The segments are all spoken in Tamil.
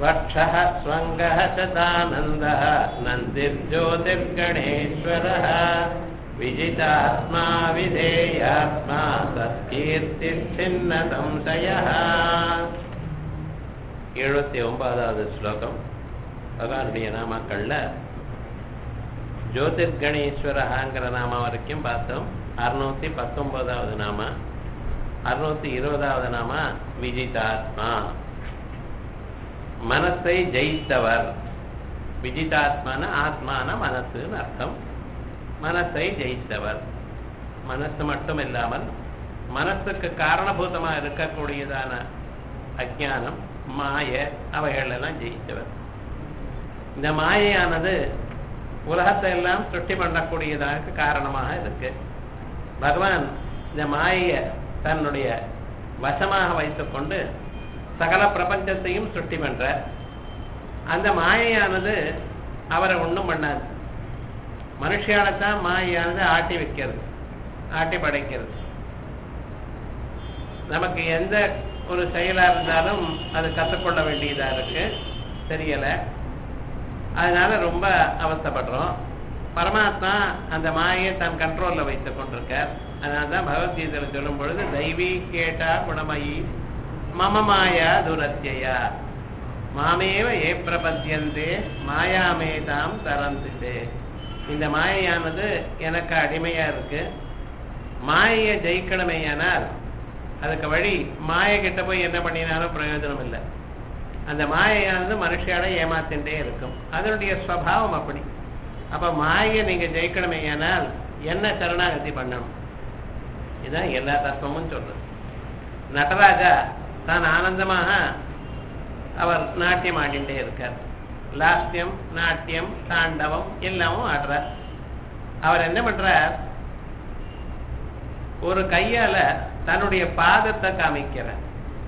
वक्षः स्वङ्गः शतानन्दः नन्दिर्ज्योतिर्गणेश्वरः विजितात्मा विधेयात्मा सत्कीर्तिच्छिन्न संशयः எழுபத்தி ஒன்பதாவது ஸ்லோகம் பகவானுடைய நாமாக்கள்ல ஜோதிர்கணேஸ்வரஹாங்கிற நாம வரைக்கும் பார்த்தோம் அறுநூத்தி பத்தொன்பதாவது நாம அறுநூத்தி இருபதாவது நாம விஜிதாத்மா மனசை ஜெயித்தவர் விஜிதாத்மான ஆத்மான மனசுன்னு அர்த்தம் மனசை ஜெயித்தவர் மனசு மட்டும் இல்லாமல் மனசுக்கு காரணபூதமா இருக்கக்கூடியதான அஜானம் மாய அவைகள் எல்லாம் ஜெயித்தவர் இந்த மாயையானது உலகத்தை எல்லாம் சுட்டி பண்ணக்கூடியதாக காரணமாக இருக்கு பகவான் இந்த மாயையை தன்னுடைய வசமாக வைத்துக்கொண்டு சகல பிரபஞ்சத்தையும் சுட்டி பண்ற அந்த மாயையானது அவரை ஒன்றும் பண்ணாது மனுஷியால்தான் மாயையானது ஆட்டி வைக்கிறது ஆட்டி படைக்கிறது நமக்கு எந்த ஒரு செயலா இருந்தாலும் அது கற்றுக்கொள்ள வேண்டியதா இருக்கு தெரியல அதனால ரொம்ப அவஸ்தப்படுறோம் பரமாத்மா அந்த மாயை தன் கண்ட்ரோல்ல வைத்துக் கொண்டிருக்கார் அதனால தான் பகவத்கீதையில் சொல்லும் பொழுது தெய்வீ கேட்டா குணமயி மம மாயா துரத்தியா மாமேவ ஏ பிரபத்தியந்தே மாயாமேதாம் தரந்திதே இந்த மாயையானது எனக்கு அடிமையா இருக்கு மாயையை ஜெயிக்கணுமேயானால் அதுக்கு வழி மாயை கிட்ட போய் என்ன பண்ணினாலும் பிரயோஜனம் இல்லை அந்த மாயையானது மனுஷியால ஏமாத்தின்றே இருக்கும் அதனுடைய ஸ்வபாவம் அப்படி அப்ப மாயை நீங்க ஜெயிக்கணுமே ஆனால் என்ன சரணாகதி பண்ணணும் இதுதான் எல்லா தத்துவமும் சொல்றது நடராஜா தான் ஆனந்தமாக அவர் நாட்டியம் ஆடிண்டே இருக்கார் லாஸ்யம் நாட்டியம் தாண்டவம் எல்லாமும் ஆடுறார் அவர் என்ன பண்றார் ஒரு கையால தன்னுடைய பாதத்தை காமிக்கிறார்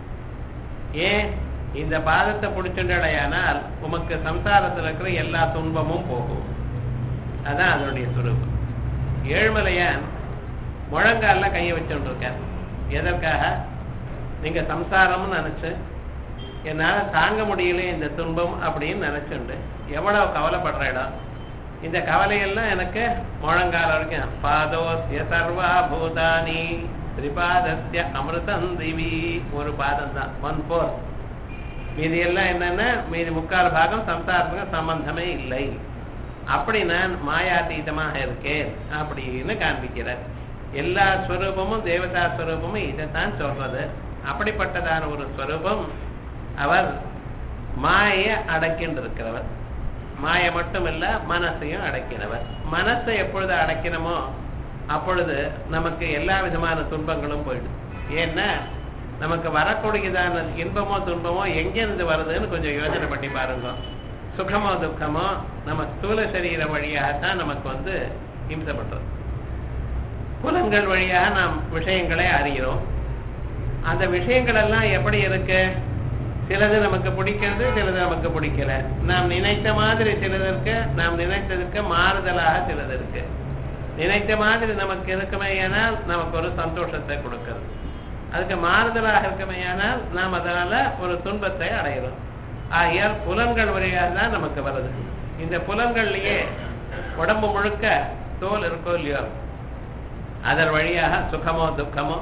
ஏன் இந்த பாதத்தை பிடிச்சுட்டடையானால் உமக்கு சம்சாரத்தில் இருக்கிற எல்லா துன்பமும் போகும் அதான் அதனுடைய சுரூபம் ஏழ்மலையான் முழங்கால கையை வச்சுருக்கார் எதற்காக நீங்க சம்சாரம்னு நினைச்சு என்னால தாங்க முடியல இந்த துன்பம் அப்படின்னு நினைச்சுண்டு எவ்வளவு கவலைப்படுற இடம் இந்த கவலையெல்லாம் எனக்கு முழங்கால வரைக்கும் பாதோசிய சர்வா பூதானி திரிபாதஸ்ய அமிர்தம் திவி ஒரு பாதம் தான் ஒன் போர் மீதி எல்லாம் என்னன்னா மீதி முக்கால் பாகம் சம்சாரத்துக்கு சம்பந்தமே இல்லை அப்படி நான் மாயாதீதமாக இருக்கேன் அப்படின்னு காண்பிக்கிறார் எல்லா ஸ்வரூபமும் தேவதா ஸ்வரூபமும் இதைத்தான் சொல்றது அப்படிப்பட்டதான ஒரு ஸ்வரூபம் அவர் மாயை அடக்கின்று இருக்கிறவர் மாயை மட்டும் இல்ல மனசையும் அடக்கினவர் மனசை எப்பொழுது அடக்கினமோ அப்பொழுது நமக்கு எல்லா விதமான துன்பங்களும் போயிடும் ஏன்னா நமக்கு வரக்கூடியதான இன்பமோ துன்பமோ எங்கிருந்து வருதுன்னு கொஞ்சம் யோசனை பண்ணி பாருங்க சுகமோ துக்கமோ நம்ம ஸ்தூல சரீர வழியாகத்தான் நமக்கு வந்து இம்சப்படுறது புலன்கள் வழியாக நாம் விஷயங்களை அறிகிறோம் அந்த விஷயங்கள் எல்லாம் எப்படி இருக்கு சிலது நமக்கு பிடிக்கிறது சிலது நமக்கு பிடிக்கல நாம் நினைத்த மாதிரி சிலது இருக்கு நாம் நினைத்ததுக்கு மாறுதலாக சிலது இருக்கு நினைத்த மாதிரி நமக்கு இருக்குமேயானால் நமக்கு ஒரு சந்தோஷத்தை கொடுக்கிறது அதுக்கு மாறுதலாக இருக்குமேயானால் நாம் அதனால ஒரு துன்பத்தை அடைகிறோம் ஆகையால் புலன்கள் வழியாக தான் நமக்கு வருது இந்த புலன்கள்லயே உடம்பு முழுக்க தோல் இருக்கோ இல்லையோ அதன் வழியாக சுகமோ துக்கமோ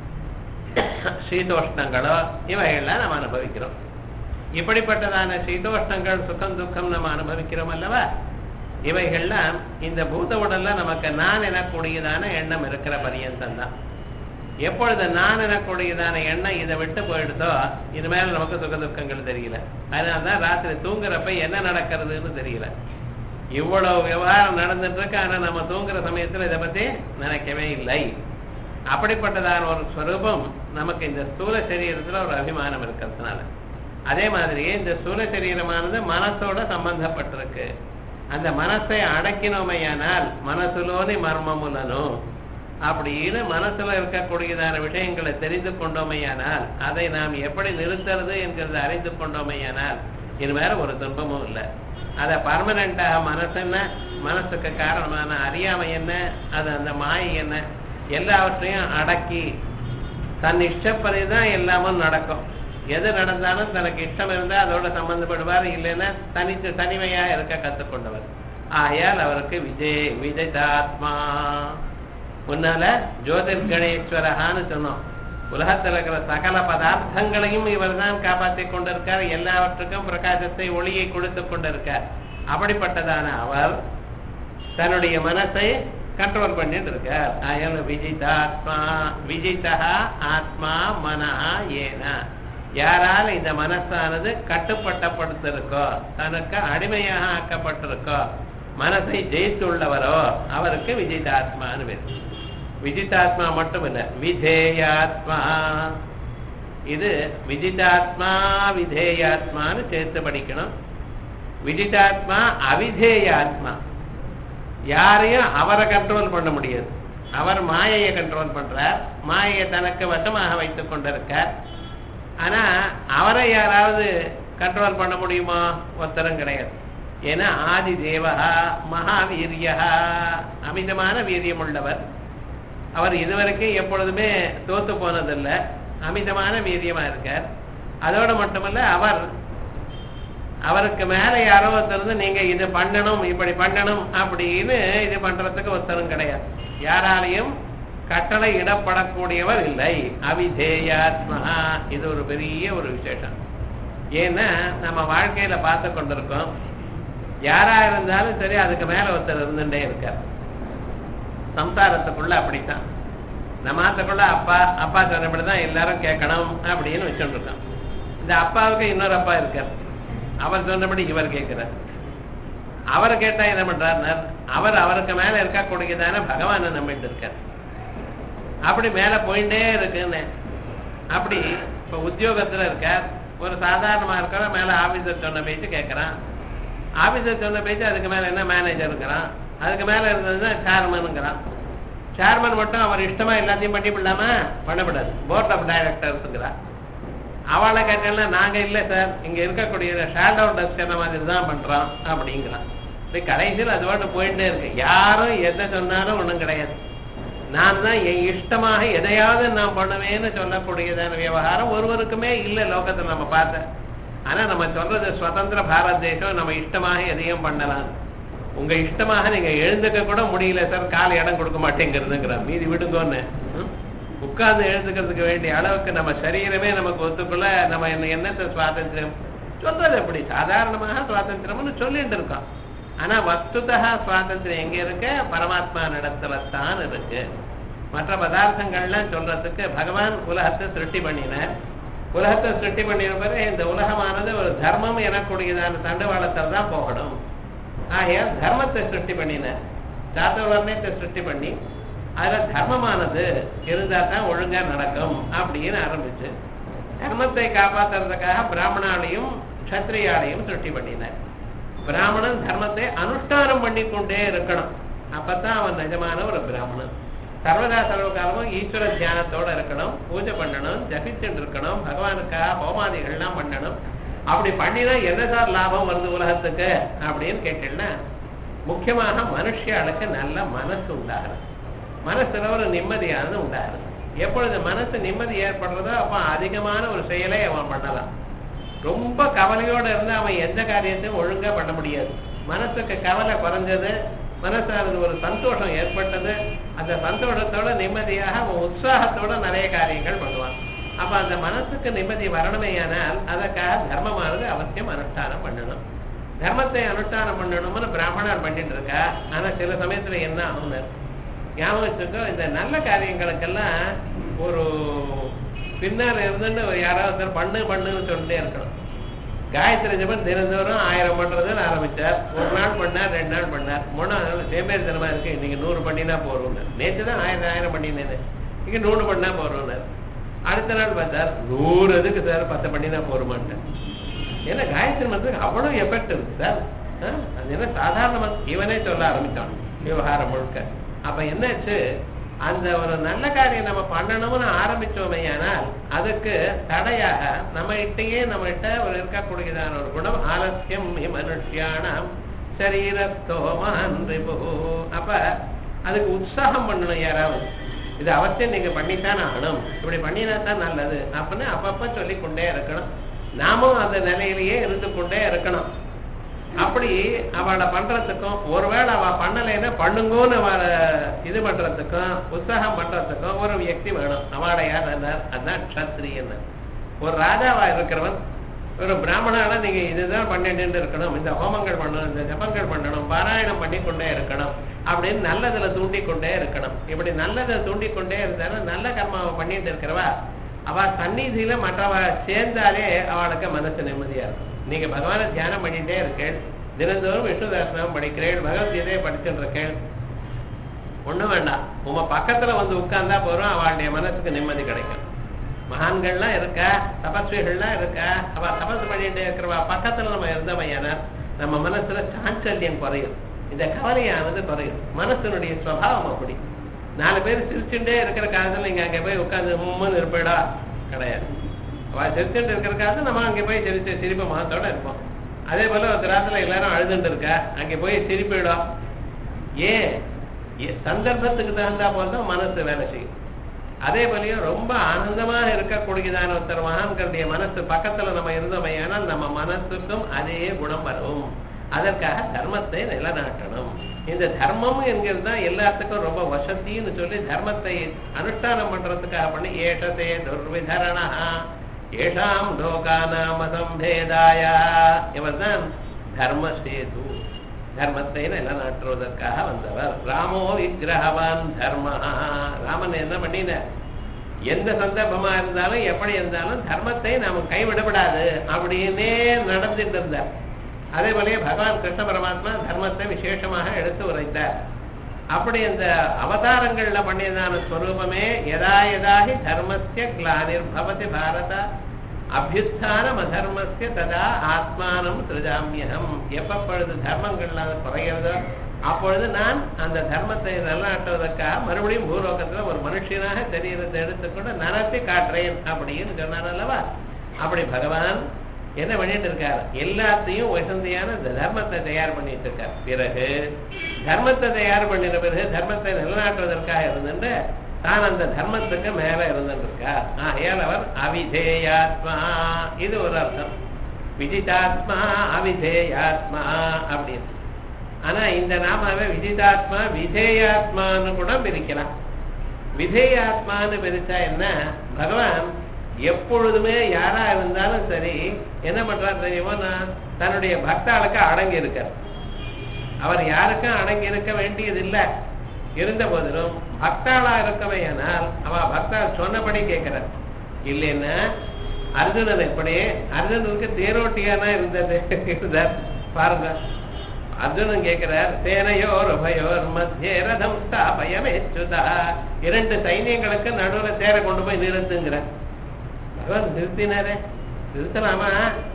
சீதோஷ்ணங்களோ இவைகள்லாம் நம்ம அனுபவிக்கிறோம் இப்படிப்பட்டதான சீதோஷ்ணங்கள் சுகம் துக்கம் நம்ம அனுபவிக்கிறோம் அல்லவா இவைகள்லாம் இந்த பூத உடல்ல நமக்கு நான் எனக்கூடியதான எண்ணம் இருக்கிற பரியந்தம் தான் எப்பொழுது நான் எனக்கூடியதான எண்ணம் இதை விட்டு போயிடுதோ இது மேல நமக்கு சுக துக்கங்கள் தெரியல அதனாலதான் ராத்திரி தூங்குறப்ப என்ன நடக்கிறதுன்னு தெரியல இவ்வளவு விவகாரம் நடந்துட்டு இருக்கு ஆனா நம்ம தூங்குற சமயத்துல இதை பத்தி நினைக்கவே இல்லை அப்படிப்பட்டதான ஒரு ஸ்வரூபம் நமக்கு இந்த ஸ்தூல சரீரத்துல ஒரு அபிமானம் இருக்கிறதுனால அதே மாதிரியே இந்த ஸ்தூல சரீரமானது மனசோட சம்பந்தப்பட்டிருக்கு அந்த மனசை அடக்கினோமையானால் மனசுலோனி மர்மமுலனோ அப்படின்னு மனசுல இருக்கக்கூடியதான விஷயங்களை தெரிந்து கொண்டோமையானால் அதை நாம் எப்படி நிறுத்துறது என்கிறத அறிந்து கொண்டோமையானால் இது வேற ஒரு துன்பமும் இல்லை அதை பர்மனண்டாக மனசு என்ன மனசுக்கு காரணமான அறியாமை என்ன அது அந்த மாயை என்ன எல்லாவற்றையும் அடக்கி தன் இஷ்டப்படி தான் எல்லாமும் நடக்கும் எது நடந்தாலும் தனக்கு இஷ்டம் இருந்தா அதோட சம்பந்தப்படுவார் இல்லைன்னா தனித்து தனிமையா இருக்க கத்துக்கொண்டவர் ஆகையால் அவருக்கு விஜய் விஜயாத்மா முன்னால ஜோதிர் கணேஸ்வரஹான்னு சொன்னோம் உலகத்தில் இருக்கிற சகல பதார்த்தங்களையும் இவர் தான் காப்பாற்றி கொண்டிருக்கார் எல்லாவற்றுக்கும் பிரகாசத்தை ஒளியை கொடுத்து கொண்டிருக்கார் அப்படிப்பட்டதான அவர் தன்னுடைய மனசை கண்ட்ரோல் பண்ணிட்டு இருக்கார் அயல் விஜிதாத்மா விஜிதா ஆத்மா மனஹா ஏன யாரால் இந்த மனசானது கட்டுப்பட்டப்படுத்திருக்கோ தனக்கு அடிமையாக ஆக்கப்பட்டிருக்கோ மனசை ஜெயித்துள்ளவரோ அவருக்கு விஜிதாத்மான்னு பேர் விஜிதாத்மா மட்டும் இல்ல விதேயாத்மா இது விஜிதாத்மா விதேயாத்மான்னு சேர்த்து படிக்கணும் விஜிதாத்மா அவிதேயாத்மா யாரையும் அவரை கண்ட்ரோல் பண்ண முடியாது அவர் மாயையை கண்ட்ரோல் பண்றார் மாயையை தனக்கு வசமாக வைத்துக் கொண்டிருக்கார் ஆனா அவரை யாராவது கண்ட்ரோல் பண்ண முடியுமா ஒருத்தரும் கிடையாது ஏன்னா ஆதி தேவகா மகாவீரியா அமிதமான வீரியம் உள்ளவர் அவர் இதுவரைக்கும் எப்பொழுதுமே தோத்து போனதில்லை அமிதமான வீரியமா இருக்கார் அதோட மட்டுமல்ல அவர் அவருக்கு மேல யாரோ ஒருத்தர் இருந்து நீங்க இது பண்ணணும் இப்படி பண்ணணும் அப்படின்னு இது பண்றதுக்கு ஒருத்தரும் கிடையாது யாராலையும் கட்டளை இடப்படக்கூடியவர் இல்லை அவிதேயாத்மா இது ஒரு பெரிய ஒரு விசேஷம் ஏன்னா நம்ம வாழ்க்கையில பார்த்து கொண்டிருக்கோம் யாரா இருந்தாலும் சரி அதுக்கு மேல ஒருத்தர் இருந்துட்டே இருக்கார் சம்சாரத்துக்குள்ள அப்படித்தான் நம்மாத்துக்குள்ள அப்பா அப்பா சொன்னபடிதான் எல்லாரும் கேட்கணும் அப்படின்னு வச்சுட்டு இருக்கோம் இந்த அப்பாவுக்கு இன்னொரு அப்பா இருக்கார் அவர் சொன்னபடி இவர் கேட்கிறார் அவர் கேட்டா என்ன பண்றாருன்னா அவர் அவருக்கு மேல இருக்கக்கூடியதான பகவானை நம்பிட்டு இருக்கார் அப்படி மேல போயிட்டே இருக்குன்னு அப்படி இப்ப உத்தியோகத்துல இருக்கார் ஒரு சாதாரணமா இருக்கிற மேல ஆபீசர் சொன்ன பேச்சு கேட்கறான் ஆபீசர் சொன்ன பேச்சு அதுக்கு மேல என்ன மேனேஜர் இருக்கிறான் அதுக்கு மேல இருந்ததுன்னா சேர்மனுங்கிறான் சேர்மன் மட்டும் அவர் இஷ்டமா எல்லாத்தையும் பண்ணி விடலாமா பண்ணக்கூடாது போர்ட் ஆஃப் டைரக்டர்ஸுங்கிறான் அவளை கேட்டேன்னா நாங்க இல்ல சார் இங்க இருக்கக்கூடிய ஷேட் அவுட் டஸ்ட் மாதிரி தான் பண்றோம் அப்படிங்கிறான் இப்படி கடைசியில் அது பாட்டு போயிட்டே இருக்கு யாரும் எதை சொன்னாலும் ஒண்ணும் கிடையாது நான் தான் என் இஷ்டமாக எதையாவது நான் பண்ணுவேன்னு சொல்லக்கூடியதான விவகாரம் ஒருவருக்குமே இல்லை லோகத்துல நம்ம பார்த்த ஆனா நம்ம சொல்றது சுதந்திர பாரத் தேசம் நம்ம இஷ்டமாக எதையும் பண்ணலாம் உங்க இஷ்டமாக நீங்க எழுந்துக்க கூட முடியல சார் கால இடம் கொடுக்க மாட்டேங்கிறதுங்கிற மீதி விடுங்கன்னு ம்? உட்கார்ந்து எழுதுக்கிறதுக்கு வேண்டிய அளவுக்கு நம்ம சரீரமே நமக்கு ஒத்துக்குள்ள நம்ம என்ன என்னத்தை சுவாதந்திரம் சொல்றது எப்படி சாதாரணமாக சுவாதந்திரம்னு சொல்லிட்டு இருக்கோம் ஆனா வஸ்துதா சுவாதந்திரம் எங்க இருக்கு பரமாத்மா நடத்துல தான் இருக்கு மற்ற பதார்த்தங்கள்லாம் சொல்றதுக்கு பகவான் உலகத்தை சிருஷ்டி பண்ணினார் உலகத்தை சிருஷ்டி பண்ணின பிறகு இந்த உலகமானது ஒரு தர்மம் எனக்கூடியதான தண்டுவாளத்தில் தான் போகணும் ஆகையால் தர்மத்தை சிருஷ்டி பண்ணினார் சாத்தவர்ணத்தை சிருஷ்டி பண்ணி அதுல தர்மமானது இருந்தா தான் ஒழுங்கா நடக்கும் அப்படின்னு ஆரம்பிச்சு தர்மத்தை காப்பாத்துறதுக்காக பிராமணாலையும் க்ஷத்ரியாலையும் சிருஷ்டி பண்ணினார் பிராமணன் தர்மத்தை அனுஷ்டானம் பண்ணி கொண்டே இருக்கணும் அப்பதான் அவன் நிஜமான ஒரு பிராமணன் சர்வதா சர்வகாலமும் ஈஸ்வர தியானத்தோட இருக்கணும் பூஜை பண்ணணும் ஜபிச்சுட்டு இருக்கணும் பகவானுக்காக ஹோமாதிகள்லாம் பண்ணணும் அப்படி பண்ணினா என்ன சார் லாபம் வருது உலகத்துக்கு அப்படின்னு கேட்டீங்கன்னா முக்கியமாக மனுஷியாளுக்கு நல்ல மனசு உண்டாகிறது மனசுல ஒரு நிம்மதியானது உண்டாகிறது எப்பொழுது மனசு நிம்மதி ஏற்படுறதோ அப்ப அதிகமான ஒரு செயலை அவன் பண்ணலாம் ரொம்ப கவலையோட இருந்து அவன் எந்த காரியத்தையும் ஒழுங்கா பண்ண முடியாது மனசுக்கு கவலை குறைஞ்சது மனசானது ஒரு சந்தோஷம் ஏற்பட்டது அந்த சந்தோஷத்தோட நிம்மதியாக அவன் உற்சாகத்தோட நிறைய காரியங்கள் பண்ணுவான் அப்ப அந்த மனசுக்கு நிம்மதி வரணுமேயானால் அதற்காக தர்மமானது அவசியம் அனுஷ்டானம் பண்ணணும் தர்மத்தை அனுஷ்டானம் பண்ணணும்னு பிராமணர் பண்ணிட்டு இருக்கா ஆனா சில சமயத்துல என்ன ஆகும்னு ஞாபகம் வச்சுக்கோ இந்த நல்ல காரியங்களுக்கெல்லாம் ஒரு பின்னால் இருந்துட்டு ஒரு யாராவது ஒருத்தர் பண்ணு பண்ணுன்னு சொல்லிட்டே இருக்கணும் காயத்ரி ஜபம் தினந்தோறும் ஆயிரம் பண்றதுன்னு ஆரம்பிச்சார் ஒரு நாள் பண்ணார் ரெண்டு நாள் பண்ணார் மூணாவது நாள் சேம்பேர் தினமா இருக்கு இன்னைக்கு நூறு பண்ணினா போறோம்னு நேற்று தான் ஆயிரம் ஆயிரம் பண்ணினேன் இங்க நூறு பண்ணா போறோம்னு அடுத்த நாள் பார்த்தார் நூறு எதுக்கு சார் பத்து பண்ணினா போருமான்ட்டு ஏன்னா காயத்ரி மந்திரத்துக்கு அவ்வளவு எஃபெக்ட் இருக்கு சார் ஆ? அது என்ன சாதாரண இவனே சொல்ல ஆரம்பிச்சான் விவகாரம் முழுக்க அப்ப என்னாச்சு அந்த ஒரு நல்ல காரியம் நம்ம பண்ணணும்னு ஆரம்பிச்சோமையானால் அதுக்கு தடையாக நம்ம கிட்டயே நம்ம கிட்ட ஒரு இருக்கக்கூடியதான ஒரு குணம் ஆலசியம் ஹி மனுஷ்யானாம் சரீரத்தோமான் ரிபு அப்ப அதுக்கு உற்சாகம் பண்ணணும் யாராவது இது அவசியம் நீங்க பண்ணித்தான் ஆகணும் இப்படி பண்ணினா தான் நல்லது அப்படின்னு அப்பப்ப சொல்லிக் கொண்டே இருக்கணும் நாமும் அந்த நிலையிலேயே இருந்து கொண்டே இருக்கணும் அப்படி அவளை பண்றதுக்கும் ஒருவேளை அவ பண்ணலைன்னா பண்ணுங்கன்னு அவளை இது பண்றதுக்கும் உற்சாகம் பண்றதுக்கும் ஒரு வியக்தி வேணும் அவளை யார் இருந்தார் அதுதான் க்ஷத்ரியன்னு ஒரு ராஜாவா இருக்கிறவன் ஒரு பிராமணால நீங்க இதுதான் பண்ணிட்டு இருக்கணும் இந்த ஹோமங்கள் பண்ணணும் இந்த ஜபங்கள் பண்ணணும் பாராயணம் பண்ணிக்கொண்டே இருக்கணும் அப்படின்னு நல்லதுல தூண்டிக்கொண்டே இருக்கணும் இப்படி நல்லதை தூண்டிக்கொண்டே இருந்தாலும் நல்ல கர்மாவை பண்ணிட்டு இருக்கிறவா அவ சந்நிதியில மற்றவ சேர்ந்தாலே அவளுக்கு மனசு நிம்மதியா இருக்கும் நீங்க பகவானை தியானம் பண்ணிட்டே இருக்கேள் தினந்தோறும் விஷ்ணு தர்சனம் படிக்கிறேள் பகவத்கீதையை படிச்சுட்டு இருக்கேள் ஒண்ணும் வேண்டாம் உங்க பக்கத்துல வந்து உட்கார்ந்தா போறோம் அவளுடைய மனசுக்கு நிம்மதி கிடைக்கும் மகான்கள்லாம் இருக்கா தபஸ்விகள்லாம் இருக்கா அவ தபஸ் பண்ணிட்டே இருக்கிறவா பக்கத்துல நம்ம இருந்தவையான நம்ம மனசுல சாஞ்சல்யம் குறையும் இந்த கவலையானது குறையும் மனசனுடைய சுவாவம் அப்படி நாலு பேர் சிரிச்சுட்டே இருக்கிற காலத்துல நீங்க அங்க போய் உட்கார்ந்து உம்முன்னு இருப்பேடா கிடையாது அவ சிரிச்சுட்டு இருக்கிற காலத்துல நம்ம அங்க போய் சிரிச்சு சிரிப்பு மகத்தோட இருப்போம் அதே போல ஒரு கிராத்துல எல்லாரும் அழுதுட்டு இருக்கா அங்க போய் சிரிப்பிடும் ஏன் ஏ- சந்தர்ப்பத்துக்கு தகுந்தா போல தான் மனசு வேலை செய்யும் அதே போலயும் ரொம்ப ஆனந்தமாக இருக்கக்கூடியதான ஒருத்தர் மகான்களுடைய மனசு பக்கத்துல நம்ம இருந்தோமையானால் நம்ம மனசுக்கும் அதே குணம் வரும் அதற்காக தர்மத்தை நிலநாட்டணும் இந்த தர்மம் என்கிறது தான் எல்லாத்துக்கும் ரொம்ப வசதின்னு சொல்லி தர்மத்தை அனுஷ்டானம் பண்றதுக்காக பண்ணி ஏஷதே துர்விதரணா ஏஷாம் லோகானாம சம்பேதாய இவர்தான் தர்மசேது தர்மத்தை நிலநாட்டுவதற்காக வந்தவர் ராமோ விக்கிரகவான் தர்ம ராமன் என்ன பண்ணினார் எந்த சந்தர்ப்பமா இருந்தாலும் எப்படி இருந்தாலும் தர்மத்தை நாம கைவிடப்படாது அப்படின்னே நடந்துட்டு இருந்தார் அதே போலயே பகவான் கிருஷ்ண பரமாத்மா தர்மத்தை விசேஷமாக எடுத்து உரைத்தார் அப்படி இந்த அவதாரங்கள்ல பண்ணியதான ஸ்வரூபமே யதா யதாஹி தர்மஸ்ய கிளானிர் பவதி பாரத அபியுத்தானம் அதர்மஸ்ய ததா ஆத்மானம் சிருஜாமியகம் எப்பப்பொழுது தர்மங்கள்லாம் குறைகிறதோ அப்பொழுது நான் அந்த தர்மத்தை நிலநாட்டுவதற்காக மறுபடியும் பூலோகத்துல ஒரு மனுஷனாக சரீரத்தை எடுத்துக்கொண்டு நடத்தி காட்டுறேன் அப்படின்னு சொன்னார் அல்லவா அப்படி பகவான் என்ன பண்ணிட்டு இருக்கார் எல்லாத்தையும் வசந்தியான இந்த தர்மத்தை தயார் பண்ணிட்டு இருக்கார் பிறகு தர்மத்தை தயார் பண்ணின பிறகு தர்மத்தை நிலநாட்டுவதற்காக இருந்துட்டு தான் அந்த தர்மத்துக்கு மேல இருந்துட்டு இருக்கார் ஆகையால் அவர் அவிதேயாத்மா இது ஒரு அர்த்தம் விஜிதாத்மா அவிதேயாத்மா அப்படின்னு ஆனா இந்த நாமாவை விஜிதாத்மா விதேயாத்மான்னு கூட பிரிக்கலாம் விதேயாத்மான்னு பிரிச்சா என்ன பகவான் எப்பொழுதுமே யாரா இருந்தாலும் சரி என்ன பண்றார் தெரியுமா நான் தன்னுடைய பக்தாளுக்கு அடங்கி இருக்கார் அவர் யாருக்கும் அடங்கி இருக்க வேண்டியது இல்லை இருந்த போதிலும் பக்தாளா இருக்கவையானால் அவ பக்தாள் சொன்னபடி கேட்கிறார் இல்லைன்னா அர்ஜுனன் எப்படி அர்ஜுனனுக்கு தேரோட்டியானா இருந்தது இருந்தார் பாருங்க அர்ஜுனன் கேட்கிறார் சேனையோர் உபயோர் மத்திய ரதம் ஸ்தாபயமேச்சுதா இரண்டு சைன்யங்களுக்கு நடுவுல தேரை கொண்டு போய் நிறுத்துங்கிறார் பகவான் நிறுத்தினாரே நிறுத்தலாமா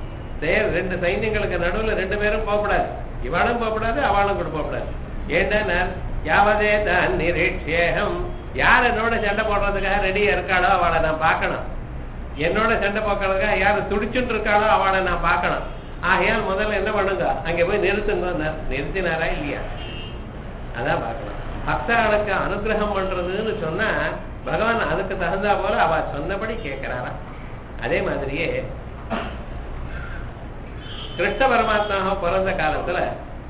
தேர் ரெண்டு சைன்யங்களுக்கு நடுவுல ரெண்டு பேரும் போகக்கூடாது இவாளும் போகக்கூடாது அவளும் கூட போகக்கூடாது ஏன்னா யாவதே தான் நிரீட்சேகம் யார் என்னோட சண்டை போடுறதுக்காக ரெடியா இருக்காளோ அவளை நான் பார்க்கணும் என்னோட சண்டை போக்குறதுக்காக யார் துடிச்சுட்டு இருக்காளோ அவளை நான் பார்க்கணும் ஆகையால் முதல்ல என்ன பண்ணுங்க அங்க போய் நிறுத்துங்க நிறுத்தினாரா இல்லையா அதான் பார்க்கணும் பக்தர்களுக்கு அனுகிரகம் பண்றதுன்னு சொன்னா பகவான் அதுக்கு தகுந்தா போல அவ சொன்னபடி கேட்கிறாரா அதே மாதிரியே கிருஷ்ண பரமாத்மாவை பிறந்த காலத்துல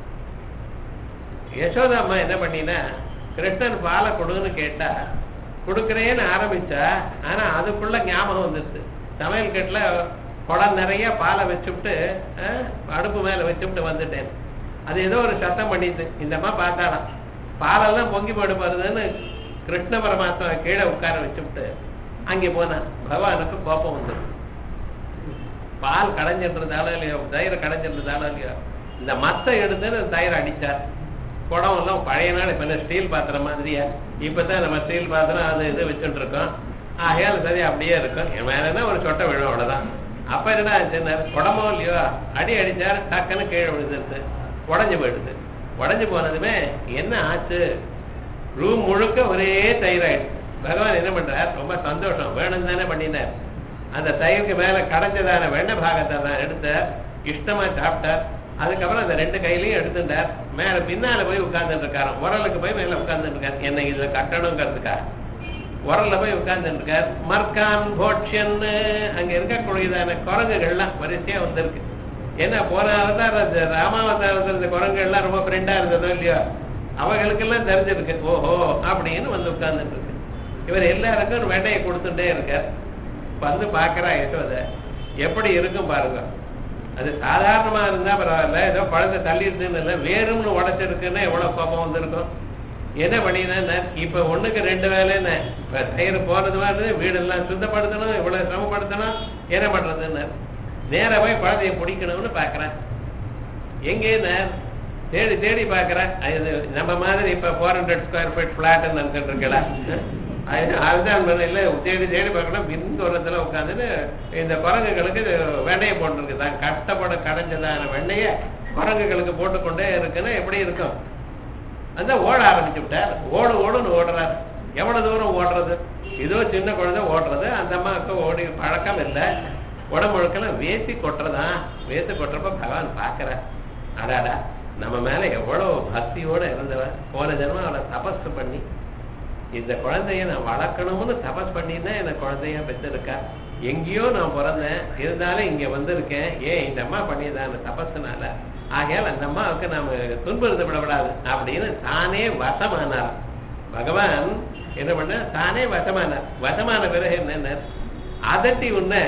யசோதா அம்மா என்ன பண்ணினா கிருஷ்ணன் பாலை கொடுன்னு கேட்டா கொடுக்குறேன்னு ஆரம்பிச்சா ஆனா அதுக்குள்ள ஞாபகம் வந்துருச்சு சமையல் கட்டுல குடம் நிறைய பாலை வச்சுவிட்டு அஹ், அடுப்பு மேல வச்சுவிட்டு வந்துட்டேன் அது ஏதோ ஒரு சத்தம் பண்ணிட்டு இந்த அம்மா பார்த்தாலாம் பாலெல்லாம் பொங்கி போடு போறதுன்னு கிருஷ்ண பரமாத்மா கீழே உட்கார வச்சுவிட்டு அங்கே போனான் பகவானுக்கு கோபம் வந்துடும் பால் கடைஞ்சிட்டு இருந்தாலும் இல்லையோ தயிர் கடைஞ்சிட்டு இருந்தாலும் இல்லையோ இந்த மத்தை எடுத்து அந்த தயிர் அடிச்சார் குடம் எல்லாம் பழைய நாள் இப்ப என்ன ஸ்டீல் பாத்திரம் மாதிரியா இப்பதான் நம்ம ஸ்டீல் பாத்திரம் அது இது வச்சுட்டு இருக்கோம் ஆகையால் சரி அப்படியே இருக்கும் என் மேல என்ன ஒரு சொட்டை விழும் அவ்வளவுதான் அப்ப என்னடா ஆச்சுன்னாரு குடமோ இல்லையோ அடி அடிச்சார் டக்குன்னு கீழே விழுந்துருச்சு உடஞ்சு போயிடுது உடஞ்சு போனதுமே என்ன ஆச்சு ரூம் முழுக்க ஒரே தயிர் ஆயிடுச்சு பகவான் என்ன பண்றார் ரொம்ப சந்தோஷம் வேணும் தானே பண்ணினார் அந்த தயிருக்கு மேல கடைஞ்சதான வெண்ண பாகத்தை தான் எடுத்தார் இஷ்டமா சாப்பிட்டார் அதுக்கப்புறம் அந்த ரெண்டு கையிலையும் எடுத்துட்டார் மேல பின்னால போய் உட்கார்ந்துட்டு இருக்காரு உரலுக்கு போய் மேல உட்கார்ந்துட்டு இருக்காரு என்ன இதுல கட்டணுங்கிறதுக்கா உரல்ல போய் உட்கார்ந்துட்டு இருக்கார் மர்கான் போட்சன்னு அங்க இருக்கக்கூடியதான குரங்குகள்லாம் வரிசையா வந்திருக்கு ஏன்னா போன அவதாரம் இந்த ராமாவதாரத்தில் இந்த குரங்குகள்லாம் ரொம்ப ஃப்ரெண்டா இருந்ததோ இல்லையோ அவங்களுக்கெல்லாம் தெரிஞ்சிருக்கு ஓஹோ அப்படின்னு வந்து உட்கார்ந்துட்டு இருக்கு இவர் எல்லாருக்கும் ஒரு வேட்டையை கொடுத்துட்டே இருக்கார் வந்து பார்க்கறா யசோத எப்படி இருக்கும் பாருங்க அது சாதாரணமா இருந்தா பரவாயில்ல ஏதோ பழத்தை தள்ளிடுதுன்னு இல்லை வேறும்னு உடைச்சிருக்குன்னா எவ்வளவு கோபம் வந்திருக்கும் என்ன பண்ணினா இப்ப ஒண்ணுக்கு ரெண்டு வேலைன்னு இப்ப தயிர் போறது மாதிரி வீடெல்லாம் சுத்தப்படுத்தணும் இவ்வளவு சிரமப்படுத்தணும் என்ன பண்றதுன்னு நேரா போய் பழத்தையை பிடிக்கணும்னு பாக்குறேன் எங்கேன்னு தேடி தேடி பாக்குறேன் அது நம்ம மாதிரி இப்ப ஃபோர் ஹண்ட்ரட் ஸ்கொயர் ஃபீட் பிளாட்னு நினைச்சிட்டு இருக்கல அதுதான் இல்லை தேடி தேடி பார்க்கணும் பின் தூரத்துல உட்காந்துன்னு இந்த குரங்குகளுக்கு இது வெண்ணையை போட்டுருக்கு தான் கஷ்டப்பட கடைஞ்சதான வெண்ணைய குரங்குகளுக்கு போட்டுக்கொண்டே இருக்குன்னா எப்படி இருக்கும் அந்த ஓட ஆரம்பிச்சு விட்டார் ஓடு ஓடுன்னு ஓடுறார் எவ்வளவு தூரம் ஓடுறது ஏதோ சின்ன குழந்தை ஓடுறது அந்த அம்மாவுக்கு ஓடி பழக்கம் இல்லை உடம்புழுக்கெல்லாம் வேசி கொட்டுறதான் வேசி கொட்டுறப்ப பகவான் பார்க்கறார் அடாடா நம்ம மேல எவ்வளவு பக்தியோட இருந்தவன் போன ஜென்மம் அவளை தபஸ் பண்ணி இந்த குழந்தைய நான் வளர்க்கணும்னு தபஸ் பண்ணி தான் எனக்கு குழந்தைய பெற்றிருக்கா எங்கேயோ நான் பிறந்தேன் இருந்தாலும் இங்க வந்திருக்கேன் ஏன் இந்த அம்மா பண்ணியதான தபஸ்னால ஆகையால் அந்த அம்மாவுக்கு நாம துன்புறுத்த விடப்படாது அப்படின்னு தானே வசமானார் பகவான் என்ன பண்ண தானே வசமானார் வசமான பிறகு என்ன அதட்டி உன்னை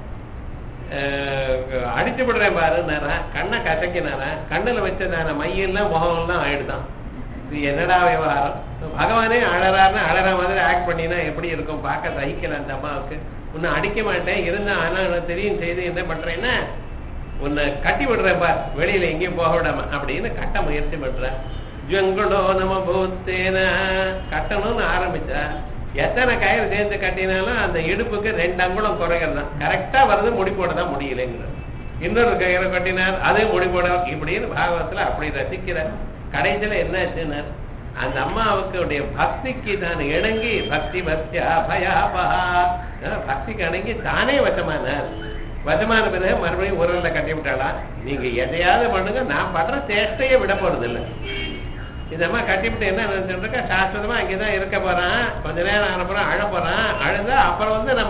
அஹ், அடிச்சு விடுறேன் பாருன்னாரா கண்ணை கசக்கினாரா கண்ணுல வச்சதான மையெல்லாம் முகமெல்லாம் ஆயிடுதான் இது என்னடா விவகாரம் பகவானே அழறாருன்னா அழற மாதிரி ஆக்ட் பண்ணினா எப்படி இருக்கும் பார்க்க சகிக்கல அந்த அம்மாவுக்கு உன்னை அடிக்க மாட்டேன் இருந்தா ஆனா எனக்கு தெரியும் செய்து என்ன பண்றேன்னா உன்னை கட்டி விடுறேன் பார் வெளியில எங்கேயும் போக விடாம அப்படின்னு கட்ட முயற்சி பண்றேன் ஜங்கடோ நம பூத்தேன கட்டணும்னு ஆரம்பிச்சா எத்தனை கயிறு சேர்ந்து கட்டினாலும் அந்த இடுப்புக்கு ரெண்டு அங்குலம் குறைகிறது தான் கரெக்டா வருது முடி போட தான் முடியலைங்கிறது இன்னொரு கயிறு கட்டினார் அதே முடி போட இப்படின்னு பாகவத்துல அப்படி ரசிக்கிறார் கடைசியில என்ன ஆச்சுன்னா அந்த அம்மாவுக்கு உடைய பக்திக்கு தான் இணங்கி பக்தி பக்தியா பயாபகா அஹ் பக்திக்கு அடங்கி தானே வசமானார் வசமான பிறகு மறுபடியும் உரல்ல கட்டி விட்டாளா நீங்க எதையாவது பண்ணுங்க நான் படுற சேஷ்டையே விட போறது இல்லை இந்த அம்மா கட்டிவிட்டு என்ன நினைச்சிட்டு இருக்கா சாஸ்வதமா அங்கேதான் இருக்க போறான் கொஞ்ச நேரம் அனுப்புறான் அழ போறான் அழுதா அப்புறம் வந்து நம்ம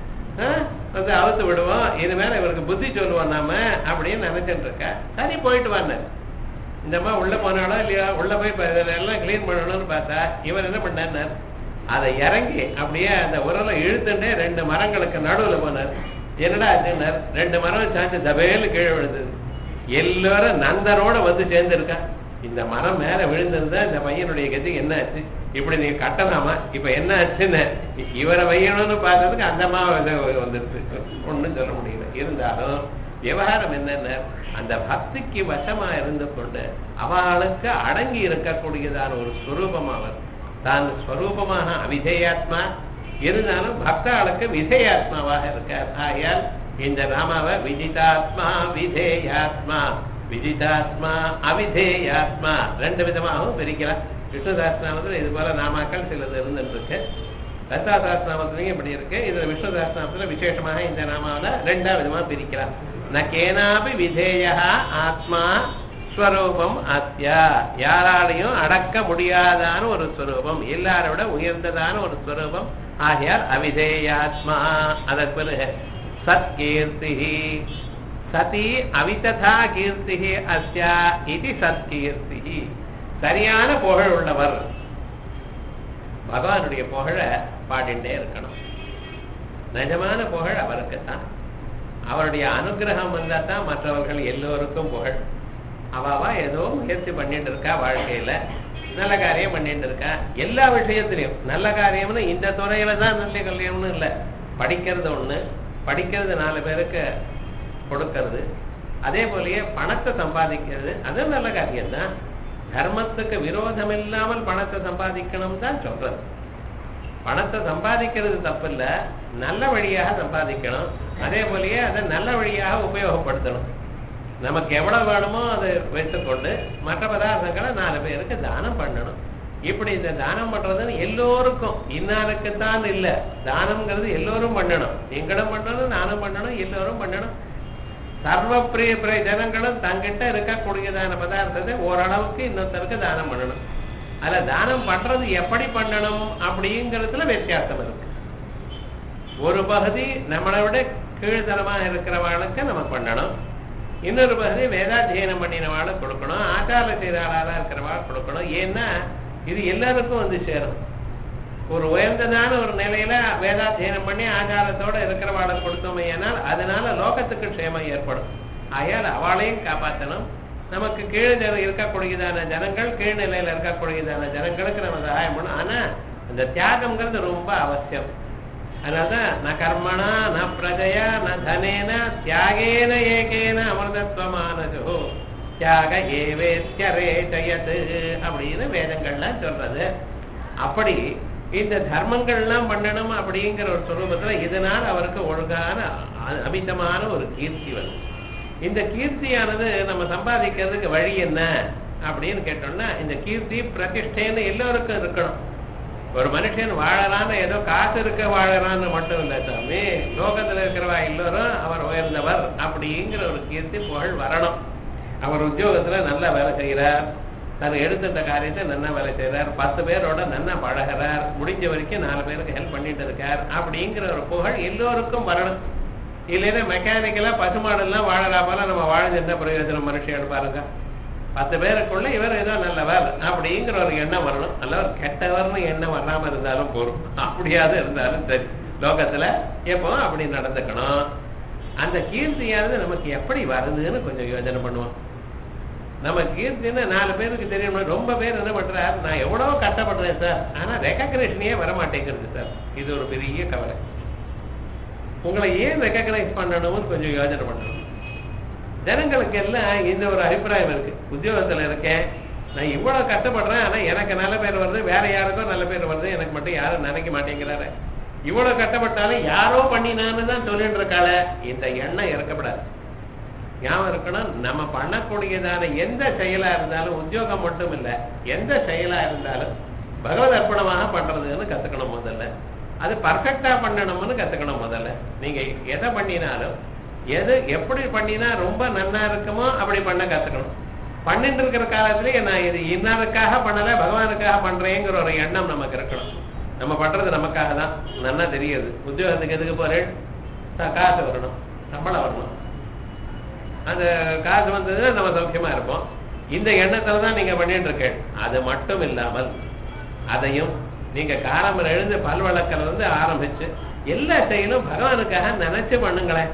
ஆ, வந்து அவுத்து விடுவோம் இனிமேல இவருக்கு புத்தி சொல்லுவோம் நாம அப்படின்னு நினைச்சிட்டு இருக்க சரி போயிட்டு வாங்க இந்த அம்மா உள்ள போனாலும் இல்லையா உள்ள போய் இப்ப இதுல எல்லாம் கிளீன் பண்ணணும்னு பார்த்தா இவர் என்ன பண்ணார் அதை இறங்கி அப்படியே அந்த உரலை இழுத்துட்டே ரெண்டு மரங்களுக்கு நடுவுல போனார் என்னடா ஆச்சுன்னார் ரெண்டு மரம் சாஞ்சு தபேலு கீழே விழுந்தது எல்லாரும் நந்தனோட வந்து சேர்ந்திருக்கா இந்த மரம் மேல விழுந்திருந்தா இந்த பையனுடைய கதி என்ன ஆச்சு இப்படி நீ கட்டலாமா இப்ப என்ன ஆச்சுன்னு இவரை வையணும்னு பார்த்ததுக்கு அந்த அம்மா வந்து வந்துருச்சு ஒண்ணும் சொல்ல முடியல இருந்தாலும் விவகாரம் என்னென்ன அந்த பக்திக்கு வசமா இருந்து கொண்டு அவளுக்கு அடங்கி இருக்கக்கூடியதான ஒரு ஸ்வரூபம் அவர் தான் ஸ்வரூபமாக அவிதேயாத்மா இருந்தாலும் பக்தாளுக்கு விதேயாத்மாவாக இருக்கார் ஆகையால் இந்த நாமாவை விஜிதாத்மா விதேயாத்மா விஜிதாத்மா அவிதேயாத்மா ரெண்டு விதமாகவும் பிரிக்கலாம் விஷ்ணு சாஸ்திரநாமத்தில் இது போல நாமாக்கள் சிலது இருந்துட்டு இருக்கு லதா சாஸ்திரநாமத்திலையும் இப்படி இருக்கு இதுல விஷ்ணு சாஸ்திரநாமத்துல விசேஷமாக இந்த நாமாவில ரெண்டா விதமா பிரிக்கலாம் ந கேனாபி விதேயா ஆத்மா ஸ்வரூபம் அத்யா யாராலையும் அடக்க முடியாதான ஒரு ஸ்வரூபம் எல்லாரை விட உயர்ந்ததான ஒரு ஸ்வரூபம் ஆகையால் அவிதேயாத்மா அதற்கு பிறகு சத்கீர்த்தி சதி அவிததா கீர்த்தி அஸ்யா இது சத்கீர்த்தி சரியான புகழ் உள்ளவர் பகவானுடைய புகழ பாடிண்டே இருக்கணும் நிஜமான புகழ் அவருக்கு தான் அவருடைய அனுகிரகம் வந்தா தான் மற்றவர்கள் எல்லோருக்கும் புகழ் அவாவா ஏதோ முயற்சி பண்ணிட்டு இருக்கா வாழ்க்கையில நல்ல காரியம் பண்ணிட்டு இருக்கா எல்லா விஷயத்திலையும் நல்ல காரியம்னு இந்த துறையில தான் நல்ல கல்யாணம்னு இல்லை படிக்கிறது ஒண்ணு படிக்கிறது நாலு பேருக்கு கொடுக்கறது அதே போலயே பணத்தை சம்பாதிக்கிறது அதுவும் நல்ல காரியம் தான் தர்மத்துக்கு விரோதம் இல்லாமல் பணத்தை சம்பாதிக்கணும் தான் சொல்றது பணத்தை சம்பாதிக்கிறது தப்பில்ல நல்ல வழியாக சம்பாதிக்கணும் அதே போலயே அதை நல்ல வழியாக உபயோகப்படுத்தணும் நமக்கு எவ்வளவு வேணுமோ அதை வைத்துக்கொண்டு மற்ற பதார்த்தங்களை நாலு பேருக்கு தானம் பண்ணணும் இப்படி இந்த தானம் பண்றதுன்னு எல்லோருக்கும் இன்னாருக்குத்தான் இல்ல தானம்ங்கிறது எல்லோரும் பண்ணணும் நீங்களும் பண்ணணும் நானும் பண்ணணும் எல்லோரும் பண்ணணும் சர்வ பிரிய பிரிய ஜனங்களும் தங்கிட்ட இருக்கக்கூடியதான பதார்த்தத்தை ஓரளவுக்கு இன்னொருத்தருக்கு தானம் பண்ணணும் அதுல தானம் பண்றது எப்படி பண்ணணும் அப்படிங்கறதுல வித்தியாசம் இருக்கு ஒரு பகுதி நம்மளை விட கீழ்த்தரமா இருக்கிறவாளுக்கு நம்ம பண்ணணும் இன்னொரு பகுதி வேதாத்தியனம் பண்ணினவாளுக்கு கொடுக்கணும் ஆச்சார சீராளா இருக்கிறவாள் கொடுக்கணும் ஏன்னா இது எல்லாருக்கும் வந்து சேரும் ஒரு உயர்ந்ததான ஒரு நிலையில வேதாத்தியனம் பண்ணி ஆச்சாரத்தோட இருக்கிறவாளுக்கு கொடுத்தோம் ஏனால் அதனால லோகத்துக்கு க்ஷேமம் ஏற்படும் ஆகையால் அவளையும் காப்பாற்றணும் நமக்கு கீழ் நிலை இருக்கக்கூடியதான ஜனங்கள் கீழ்நிலையில இருக்கக்கூடியதான ஜனங்களுக்கு நம்ம சகாயம் பண்ணணும் ஆனா அந்த தியாகம்ங்கிறது ரொம்ப அவசியம் அதனால்தான் ந கர்மணா ந பிரஜயா ந தனேன தியாகேன ஏகேன அமிர்தத்வமானது தியாக ஏவேத்யரேச்சயது அப்படின்னு வேதங்கள்லாம் சொல்றது அப்படி இந்த தர்மங்கள்லாம் பண்ணணும் அப்படிங்கிற ஒரு சுரூபத்துல இதனால் அவருக்கு ஒழுங்கான அ- அமிதமான ஒரு கீர்த்தி வரும் இந்த கீர்த்தியானது நம்ம சம்பாதிக்கிறதுக்கு வழி என்ன அப்படின்னு கேட்டோம்னா இந்த கீர்த்தி பிரதிஷ்டைன்னு எல்லோருக்கும் இருக்கணும் ஒரு மனுஷன் வாழறான்னு ஏதோ காசு இருக்க வாழறான்னு மட்டும் இல்லை சாமி லோகத்துல இருக்கிறவா எல்லோரும் அவர் உயர்ந்தவர் அப்படிங்கிற ஒரு கீர்த்தி புகழ் வரணும் அவர் உத்தியோகத்துல நல்லா வேலை செய்கிறார் தன் எடுத்துட்ட காரியத்தை நல்லா வேலை செய்கிறார் பத்து பேரோட நல்லா பழகிறார் முடிஞ்ச வரைக்கும் நாலு பேருக்கு ஹெல்ப் பண்ணிட்டு இருக்கார் அப்படிங்கிற ஒரு புகழ் எல்லோருக்கும் வரணும் இல்லைன்னா மெக்கானிக்கலா பசுமாடெல்லாம் வாழறா போல நம்ம வாழ்ந்து என்ன பிரயோஜனம் மனுஷன் பாருங்க பத்து பேருக்குள்ள இவர் ஏதோ நல்லவர் அப்படிங்கிற ஒரு எண்ணம் வரணும் நல்லவர் கெட்டவர்னு எண்ணம் வராம இருந்தாலும் போரும் அப்படியாவது இருந்தாலும் சரி லோகத்துல எப்பவும் அப்படி நடந்துக்கணும் அந்த கீர்த்தியானது நமக்கு எப்படி வருதுன்னு கொஞ்சம் யோசனை பண்ணுவோம் நம்ம கீர்த்தின்னு நாலு பேருக்கு தெரியணும் ரொம்ப பேர் என்ன பண்றார் நான் எவ்வளவோ கஷ்டப்படுறேன் சார் ஆனா ரெக்கக்னேஷனே வர மாட்டேங்கிறது சார் இது ஒரு பெரிய கவலை உங்களை ஏன் ரெக்கக்னைஸ் பண்ணணும்னு கொஞ்சம் யோசனை பண்ணணும் ஜனங்களுக்கு எல்லாம் இந்த ஒரு அபிப்பிராயம் இருக்கு உத்தியோகத்துல இருக்கேன் நான் இவ்வளவு கஷ்டப்படுறேன் ஆனா எனக்கு நல்ல பேர் வருது வேற யாருக்கும் நல்ல பேர் வருது எனக்கு மட்டும் யாரும் நினைக்க மாட்டேங்கிறாரு இவ்வளவு கஷ்டப்பட்டாலும் யாரோ பண்ணினான்னு தான் சொல்லிட்டு இருக்காள இந்த எண்ணம் இறக்கப்படாது ஞாபகம் இருக்கணும் நம்ம பண்ணக்கூடியதான எந்த செயலா இருந்தாலும் உத்தியோகம் மட்டும் இல்ல எந்த செயலா இருந்தாலும் பகவத் அர்ப்பணமாக பண்றதுன்னு கத்துக்கணும் முதல்ல அது பர்ஃபெக்டா பண்ணணும்னு கத்துக்கணும் முதல்ல நீங்க எதை பண்ணினாலும் எது எப்படி பண்ணினா ரொம்ப நன்னா இருக்குமோ அப்படி பண்ண கத்துக்கணும் பண்ணிட்டு இருக்கிற காலத்திலேயே நான் இது இன்னாருக்காக பண்ணல பகவானுக்காக பண்றேங்கிற ஒரு எண்ணம் நமக்கு இருக்கணும் நம்ம பண்றது நமக்காக தான் நன்னா தெரியுது உத்தியோகத்துக்கு எதுக்கு போறேன் ச- காசு வரணும் சம்பளம் வரணும் அந்த காசு வந்ததுன்னா நம்ம சௌக்கியமா இருப்போம் இந்த எண்ணத்துல தான் நீங்க பண்ணிட்டு இருக்கேன் அது மட்டும் இல்லாமல் அதையும் நீங்க காலம்பரம் எழுந்து பல் வளர்க்கறது வந்து ஆரம்பிச்சு எல்லா செயலும் பகவானுக்காக நினைச்சு பண்ணுங்களேன்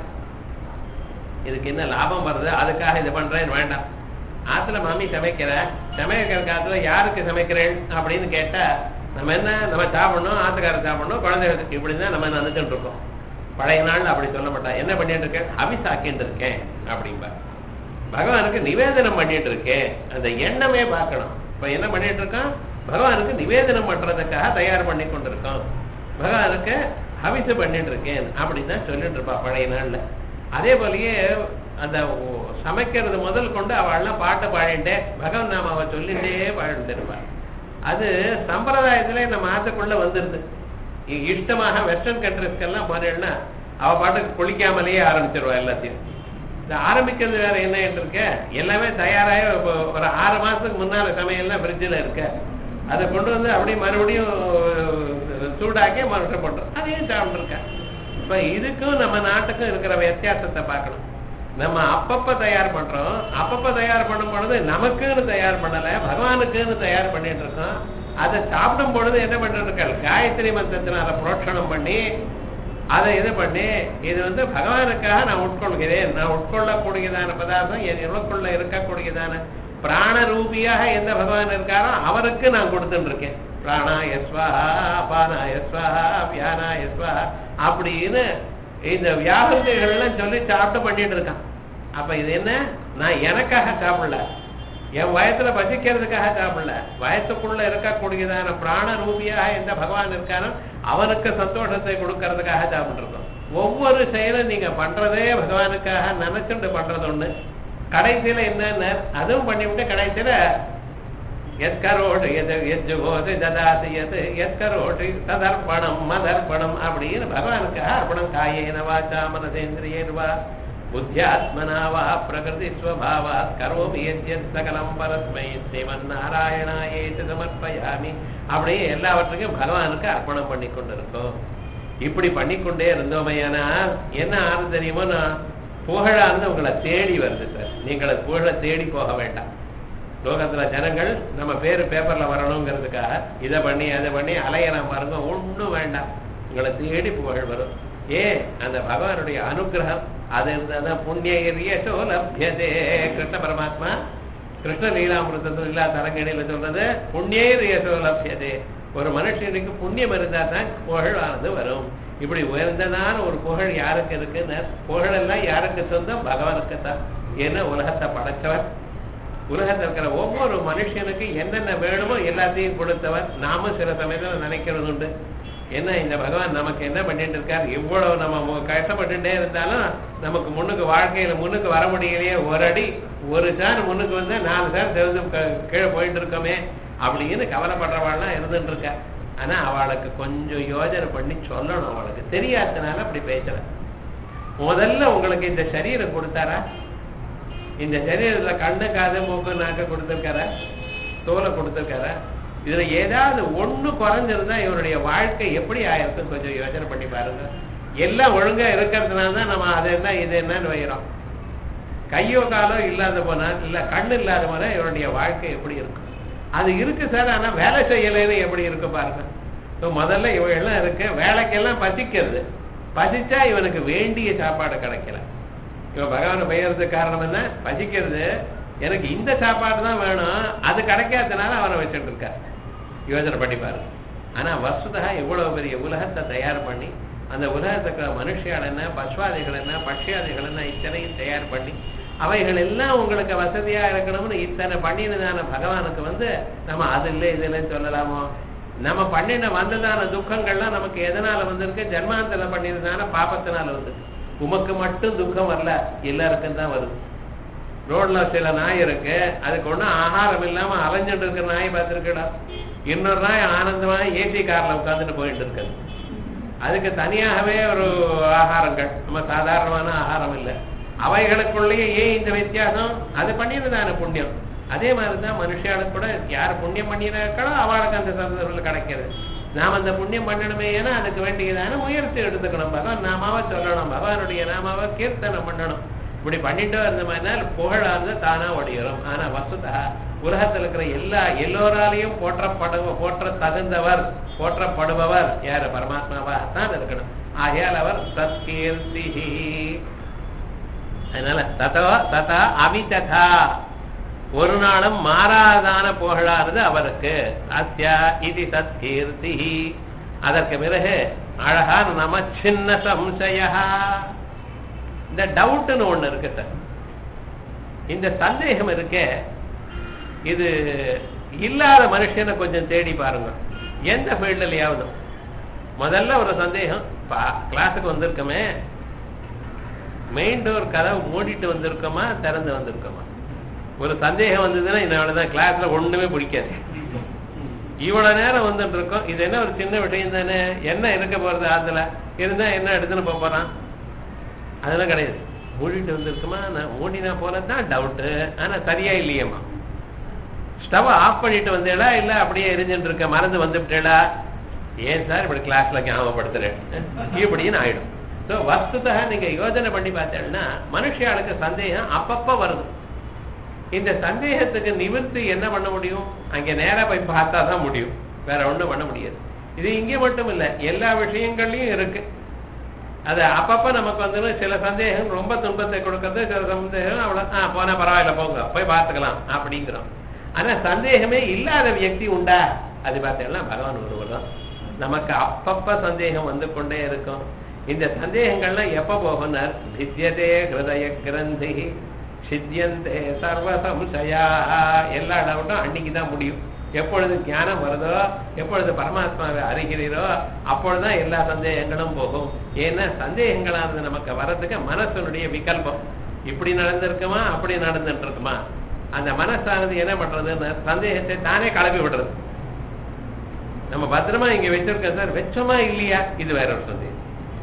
இதுக்கு என்ன லாபம் வருது அதுக்காக இது பண்றேன் வேண்டாம் ஆத்துல மாமி சமைக்கிற சமைக்கிற காலத்துல யாருக்கு சமைக்கிறேன் அப்படின்னு கேட்டா நம்ம என்ன நம்ம சாப்பிடணும் ஆத்துக்காரர் சாப்பிடணும் குழந்தைகளுக்கு இப்படிதான் நம்ம நினைச்சுட்டு இருக்கோம் பழைய நாள்ல அப்படி சொல்ல மாட்டான் என்ன பண்ணிட்டு இருக்கேன் அபிசாக்கிட்டு இருக்கேன் அப்படிம்பா பகவானுக்கு நிவேதனம் பண்ணிட்டு இருக்கேன் அந்த எண்ணமே பார்க்கணும் இப்ப என்ன பண்ணிட்டு இருக்கோம் பகவானுக்கு நிவேதனம் பண்றதுக்காக தயார் பண்ணி கொண்டிருக்கோம் பகவானுக்கு ஹவிசு பண்ணிட்டு இருக்கேன் அப்படின்னு தான் சொல்லிட்டு இருப்பா பழைய நாள்ல அதே போலயே அந்த ஓ- சமைக்கிறது முதல் கொண்டு அவள்லாம் பாட்டு பாடிட்டே பகவன் நாமாவை சொல்லிட்டே பாடிட்டு இருப்பா அது சம்பிரதாயத்திலே நம்ம ஆத்துக்குள்ள வந்துருது இ- இஷ்டமாக வெஸ்டர்ன் கண்ட்ரிஸ்க்கெல்லாம் போனேன்னா அவ பாட்டுக்கு குளிக்காமலேயே ஆரம்பிச்சிருவா எல்லாத்தையும் இந்த ஆரம்பிக்கிறது வேற என்ன இருக்க எல்லாமே தயாராக இப்போ ஒரு ஆறு மாசத்துக்கு முன்னால சமையல்லாம் ஃப்ரிட்ஜில் இருக்க அதை கொண்டு வந்து அப்படியே மறுபடியும் சூடாக்கி மறுபடியும் பண்றோம் அதையும் சாப்பிட்டுருக்கேன் இப்ப இதுக்கும் நம்ம நாட்டுக்கும் இருக்கிற வித்தியாசத்தை பார்க்கணும் நம்ம அப்பப்ப தயார் பண்றோம் அப்பப்ப தயார் பண்ணும் பொழுது நமக்குன்னு தயார் பண்ணல பகவானுக்குன்னு தயார் பண்ணிட்டு இருக்கோம் அதை சாப்பிடும் பொழுது என்ன பண்ணிட்டு இருக்காள் காயத்ரி மந்திரத்தினால புரோட்சணம் பண்ணி அதை இது பண்ணி இது வந்து பகவானுக்காக நான் உட்கொள்கிறேன் நான் உட்கொள்ளக்கூடியதான பதார்த்தம் என் உனக்குள்ள இருக்கக்கூடியதான பிராண ரூபியாக எந்த பகவான் இருக்காரோ அவருக்கு நான் கொடுத்துட்டு இருக்கேன் பிராணா யஸ்வாஹா அபானா யஸ்வாஹா வியானா யஸ்வாஹா அப்படின்னு இந்த வியாகுதிகள்லாம் சொல்லி சாப்பிட்டு பண்ணிட்டு இருக்கான் அப்ப இது என்ன நான் எனக்காக சாப்பிடல என் வயத்துல பசிக்கிறதுக்காக சாப்பிடல வயசுக்குள்ள இருக்கக்கூடியதான பிராண ரூபியாக எந்த பகவான் இருக்கானோ அவனுக்கு சந்தோஷத்தை கொடுக்கறதுக்காக சாப்பிட்டுருக்கோம் ஒவ்வொரு செயலும் நீங்க பண்றதே பகவானுக்காக நினைச்சுட்டு பண்றது ஒண்ணு கடைசியில என்னன்னு அதுவும் பண்ணிவிட்டு கடைசியில எத்கரோடு எது எஜ்ஜுகோது ததாசி எது எத்கரோடு ததர்ப்பணம் மதர்ப்பணம் அப்படின்னு பகவானுக்காக அர்ப்பணம் காயேன வாச்சா மனசேந்திரியேனுவா புத்தியாத்மனா வா பிரகிருதி ஸ்வபாவா கரோமி எத்யத் சகலம் பரஸ்மை ஸ்ரீமன் நாராயணாயேத்து சமர்ப்பயாமி அப்படியே எல்லாவற்றுக்கும் பகவானுக்கு அர்ப்பணம் பண்ணி கொண்டிருக்கோம் இப்படி பண்ணிக்கொண்டே இருந்தோமையானா என்ன ஆறு தெரியுமோ நான் புகழானது உங்களை தேடி வருது சார் நீங்கள் அது புகழ தேடி போக வேண்டாம் லோகத்துல ஜனங்கள் நம்ம பேரு பேப்பர்ல வரணுங்கிறதுக்காக இதை பண்ணி அதை பண்ணி அலையலாம் பாருங்க ஒண்ணும் வேண்டாம் உங்களை தேடி புகழ் வரும் ஏ அந்த பகவானுடைய அனுகிரகம் அது இருந்தாதான் புண்ணியோ லப்யதே கிருஷ்ண பரமாத்மா கிருஷ்ண லீலாமிருத்தத்தில் இல்லா தரங்கணியில சொல்றது புண்ணியோ லப்யதே ஒரு மனுஷனுக்கு புண்ணியம் இருந்தா தான் புகழானது வரும் இப்படி உயர்ந்ததான ஒரு புகழ் யாருக்கு இருக்குன்னு புகழ் எல்லாம் யாருக்கு சொந்தம் பகவானுக்கு தான் ஏன்னா உலகத்தை படைச்சவர் உலகத்தில் இருக்கிற ஒவ்வொரு மனுஷனுக்கு என்னென்ன வேணுமோ எல்லாத்தையும் கொடுத்தவர் நாமும் சில சமயத்துல நினைக்கிறது உண்டு என்ன இந்த பகவான் நமக்கு என்ன பண்ணிட்டு இருக்கார் இவ்வளவு நம்ம மு- கஷ்டப்பட்டுட்டே இருந்தாலும் நமக்கு முன்னுக்கு வாழ்க்கையில முன்னுக்கு வர முடியலையே ஒரு அடி ஒரு சார் முன்னுக்கு வந்து நாலு சார் தெரிஞ்சு கீழே போயிட்டு இருக்கோமே அப்படின்னு கவலைப்படுறவாள்லாம் இருந்துட்டு இருக்கா ஆனா அவளுக்கு கொஞ்சம் யோஜனை பண்ணி சொல்லணும் அவளுக்கு தெரியாதனால அப்படி பேசல முதல்ல உங்களுக்கு இந்த சரீரம் கொடுத்தாரா இந்த சரீரத்துல கண்ணு காது மூக்கு நாக்க கொடுத்திருக்காரா தோலை கொடுத்திருக்காரா இதுல ஏதாவது ஒண்ணு குறைஞ்சிருந்தா இவருடைய வாழ்க்கை எப்படி ஆயிருக்கும் கொஞ்சம் யோசனை பண்ணி பாருங்க எல்லாம் ஒழுங்கா இருக்கிறதுனால தான் நம்ம அது என்ன இது என்னன்னு வைக்கிறோம் கையோ காலோ இல்லாத போனா இல்ல கண்ணு இல்லாத போனா இவருடைய வாழ்க்கை எப்படி இருக்கும் அது இருக்கு சார் ஆனா வேலை செய்யலைன்னு எப்படி இருக்கு பாருங்க So, முதல்ல இவையெல்லாம் இருக்கு வேலைக்கெல்லாம் பசிக்கிறது பசிச்சா இவனுக்கு வேண்டிய சாப்பாடு கிடைக்கல இவன் பகவானை பெயர்றதுக்கு காரணம் என்ன பசிக்கிறது எனக்கு இந்த சாப்பாடு தான் வேணும் அது கிடைக்காதனால அவனை வச்சுட்டு இருக்க யோசனை பண்ணி பாருங்க ஆனா வசுதா இவ்வளவு பெரிய உலகத்தை தயார் பண்ணி அந்த உலகத்துக்கு மனுஷியால் என்ன பஸ்வாதிகள் என்ன பட்சியாதிகள் என்ன இத்தனையும் தயார் பண்ணி அவைகள் எல்லாம் உங்களுக்கு வசதியா இருக்கணும்னு இத்தனை பண்ணினதான பகவானுக்கு வந்து நம்ம அது இல்லை இது இல்லைன்னு சொல்லலாமோ நம்ம பண்ணின வந்ததான துக்கங்கள்லாம் நமக்கு எதனால வந்திருக்கு ஜன்மாந்தரம் பண்ணினதான பாபத்தினால வந்து உமக்கு மட்டும் துக்கம் வரல எல்லாருக்கும் தான் வருது ரோட்ல சில நாய் இருக்கு அதுக்கு ஒண்ணும் ஆகாரம் இல்லாம அலைஞ்சிட்டு இருக்கிற நாய் பார்த்திருக்கடா இன்னொரு நாய் ஆனந்தமா ஏசி கார்ல உட்கார்ந்துட்டு போயிட்டு இருக்குது அதுக்கு தனியாகவே ஒரு ஆகாரங்கள் நம்ம சாதாரணமான ஆகாரம் இல்லை அவைகளுக்குள்ளேயே ஏன் இந்த வித்தியாசம் அது பண்ணினதான புண்ணியம் அதே மாதிரி தான் மனுஷாளுக்கு கூட யார் புண்ணியம் பண்ணினாக்களோ அவளுக்கு அந்த சந்தர்ப்பத்தில் கிடைக்கிறது நாம் அந்த புண்ணியம் பண்ணணுமே ஏன்னா அதுக்கு வேண்டியதான முயற்சி எடுத்துக்கணும் பகவான் நாமாவை சொல்லணும் பகவானுடைய நாமாவை கீர்த்தனம் பண்ணணும் இப்படி பண்ணிட்டோ இருந்தோம்னா புகழானது தானா ஒடிகிறோம் ஆனா வசுதா உலகத்தில் இருக்கிற எல்லா எல்லோராலையும் போற்றப்படு போற்ற தகுந்தவர் போற்றப்படுபவர் யாரு பரமாத்மாவா தான் இருக்கணும் ஆகையால் அவர் சத்கீர்த்தி அதனால ததா ததா அவிததா ஒரு நாளும் மாறாதான புகழானது அவருக்கு அஸ்யா இது சத்கீர்த்தி அதற்கு பிறகு அழகான நம சின்ன சம்சய இந்த டவுட்னு ஒண்ணு இருக்கு சார் இந்த சந்தேகம் இருக்கே இது இல்லாத மனுஷனை கொஞ்சம் தேடி பாருங்க எந்த ஃபீல்டுலயாவது முதல்ல ஒரு சந்தேகம் கிளாஸுக்கு வந்திருக்கோமே மெயின் டோர் கதவை மூடிட்டு வந்திருக்கோமா திறந்து வந்திருக்கோமா ஒரு சந்தேகம் வந்ததுன்னா இதனாலதான் கிளாஸ்ல ஒண்ணுமே பிடிக்காது இவ்வளவு நேரம் வந்துட்டு இருக்கோம் இது என்ன ஒரு சின்ன விஷயம் தானே என்ன இருக்க போறது அதுல இருந்தா என்ன எடுத்துன்னு போப் போறான் அதெல்லாம் கிடையாது மூடிட்டு வந்திருக்குமா நான் மூடினா போலதான் டவுட்டு ஆனா சரியா இல்லையம்மா ஸ்டவ் ஆஃப் பண்ணிட்டு வந்தேடா இல்ல அப்படியே எரிஞ்சுட்டு இருக்க மறந்து வந்துவிட்டேடா ஏன் சார் இப்படி கிளாஸ்ல ஞாபகப்படுத்துறேன் இப்படின்னு ஆயிடும் ஸோ வஸ்துதா நீங்க யோஜனை பண்ணி பார்த்தேன்னா மனுஷியாளுக்கு சந்தேகம் அப்பப்ப வருது இந்த சந்தேகத்துக்கு நிவர்த்தி என்ன பண்ண முடியும் அங்க நேரா போய் பார்த்தா தான் முடியும் வேற ஒண்ணும் பண்ண முடியாது இது இங்கே மட்டும் இல்ல எல்லா விஷயங்கள்லயும் இருக்கு அது அப்பப்ப நமக்கு வந்து சில சந்தேகம் ரொம்ப துன்பத்தை கொடுக்கறது சில சந்தேகம் அவ்வளவு ஆ போனா பரவாயில்ல போங்க போய் பார்த்துக்கலாம் அப்படிங்கிறோம் ஆனா சந்தேகமே இல்லாத வியக்தி உண்டா அது பார்த்தீங்கன்னா பகவான் ஒருவர் தான் நமக்கு அப்பப்ப சந்தேகம் வந்து கொண்டே இருக்கும் இந்த சந்தேகங்கள்லாம் எப்ப போகும்னார் வித்தியதே ஹிருதய கிரந்தி சித்தியந்தே சர்வ சம்சயா எல்லா டவுட்டும் அன்னைக்கு தான் முடியும் எப்பொழுது ஞானம் வருதோ எப்பொழுது பரமாத்மாவை அறிகிறீரோ அப்பொழுதுதான் எல்லா சந்தேகங்களும் போகும் ஏன்னா சந்தேகங்களானது நமக்கு வர்றதுக்கு மனசனுடைய விகல்பம் இப்படி நடந்திருக்குமா அப்படி நடந்துட்டு இருக்குமா அந்த மனசானது என்ன பண்றதுன்னு சந்தேகத்தை தானே கிளப்பி விடுறது நம்ம பத்திரமா இங்க வச்சிருக்கோம் சார் வச்சோமா இல்லையா இது வேற ஒரு சந்தேகம்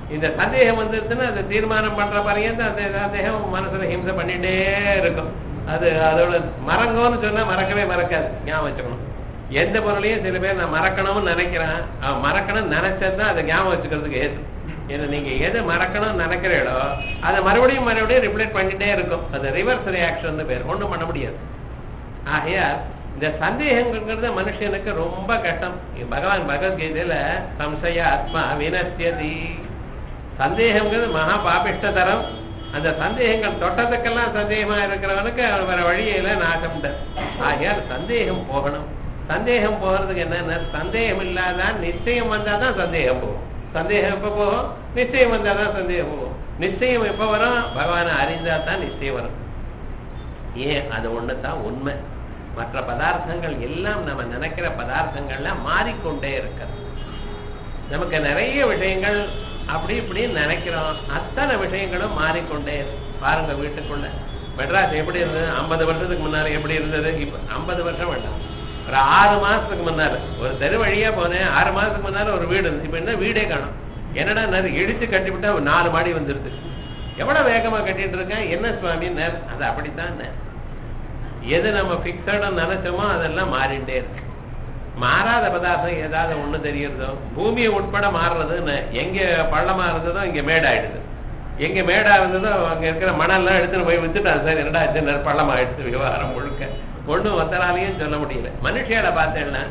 இந்த சந்தேகம் வந்துருச்சுன்னா அது தீர்மானம் பண்ற பரியந்த அந்த சந்தேகம் மனசுல ஹிம்சை பண்ணிட்டே இருக்கும் அது அதோட மறங்கோன்னு சொன்னா மறக்கவே மறக்காது ஞாபகம் வச்சுக்கணும் எந்த பொருளையும் சில பேர் நான் மறக்கணும்னு நினைக்கிறேன் அவன் மறக்கணும்னு நினைச்சதுதான் அதை ஞாபகம் வச்சுக்கிறதுக்கு ஏது ஏன்னா நீங்க எதை மறக்கணும்னு நினைக்கிறீங்களோ அதை மறுபடியும் மறுபடியும் ரிப்ளேட் பண்ணிட்டே இருக்கும் அது ரிவர்ஸ் ரியாக்ஷன் பேர் ஒண்ணும் பண்ண முடியாது ஆகையால் இந்த சந்தேகங்கிறது மனுஷனுக்கு ரொம்ப கஷ்டம் பகவான் பகவத்கீதையில சம்சய ஆத்மா வினசியதி சந்தேகங்கிறது மகா பாபிஷ்ட தரம் அந்த சந்தேகங்கள் தொட்டதுக்கெல்லாம் சந்தேகமா இருக்கிறவனுக்கு அவன் வேற வழியில நாசம் ஆகையால் சந்தேகம் போகணும் சந்தேகம் போகிறதுக்கு என்னன்னா சந்தேகம் இல்லாதான் நிச்சயம் வந்தாதான் சந்தேகம் போகும் சந்தேகம் எப்ப போகும் நிச்சயம் வந்தாதான் சந்தேகம் போகும் நிச்சயம் எப்ப வரும் பகவானை அறிந்தா தான் நிச்சயம் வரும் ஏன் அது ஒண்ணு தான் உண்மை மற்ற பதார்த்தங்கள் எல்லாம் நம்ம நினைக்கிற பதார்த்தங்கள்லாம் மாறிக்கொண்டே இருக்கிறது நமக்கு நிறைய விஷயங்கள் அப்படி இப்படின்னு நினைக்கிறோம் அத்தனை விஷயங்களும் மாறிக்கொண்டே இருக்கு. பாருங்க வீட்டுக்குள்ள மெட்ராஸ் எப்படி இருந்தது ஐம்பது வருஷத்துக்கு முன்னால எப்படி இருந்தது இப்ப ஐம்பது வருஷம் வேண்டாம் ஒரு ஆறு மாசத்துக்கு முன்னால ஒரு தெரு வழியா போனேன் ஆறு மாசத்துக்கு முன்னால ஒரு வீடு இருந்துச்சு இப்ப என்ன வீடே காணும் என்னடா நிறைய இடிச்சு கட்டிவிட்டா ஒரு நாலு மாடி வந்துருது எவ்வளவு வேகமா கட்டிட்டு இருக்கேன் என்ன சுவாமி அது அப்படித்தான் எது நம்ம பிக்சடா நினைச்சோமோ அதெல்லாம் மாறிண்டே இருக்கு மாறாத பதார்த்தம் ஏதாவது ஒண்ணு தெரியறதோ பூமியை உட்பட மாறுறதுன்னு எங்க பள்ளமா இருந்ததோ இங்க மேடாயிடுது எங்க மேடா இருந்ததோ அங்க இருக்கிற மணல்லாம் எடுத்துட்டு போய் வித்துட்டான் சார் என்னடா இது பள்ளமா ஆயிடுச்சு விவகாரம் முழுக்க ஒண்ணும் ஒத்தனாலையும் சொல்ல முடியல மனுஷியால பார்த்தேன்னா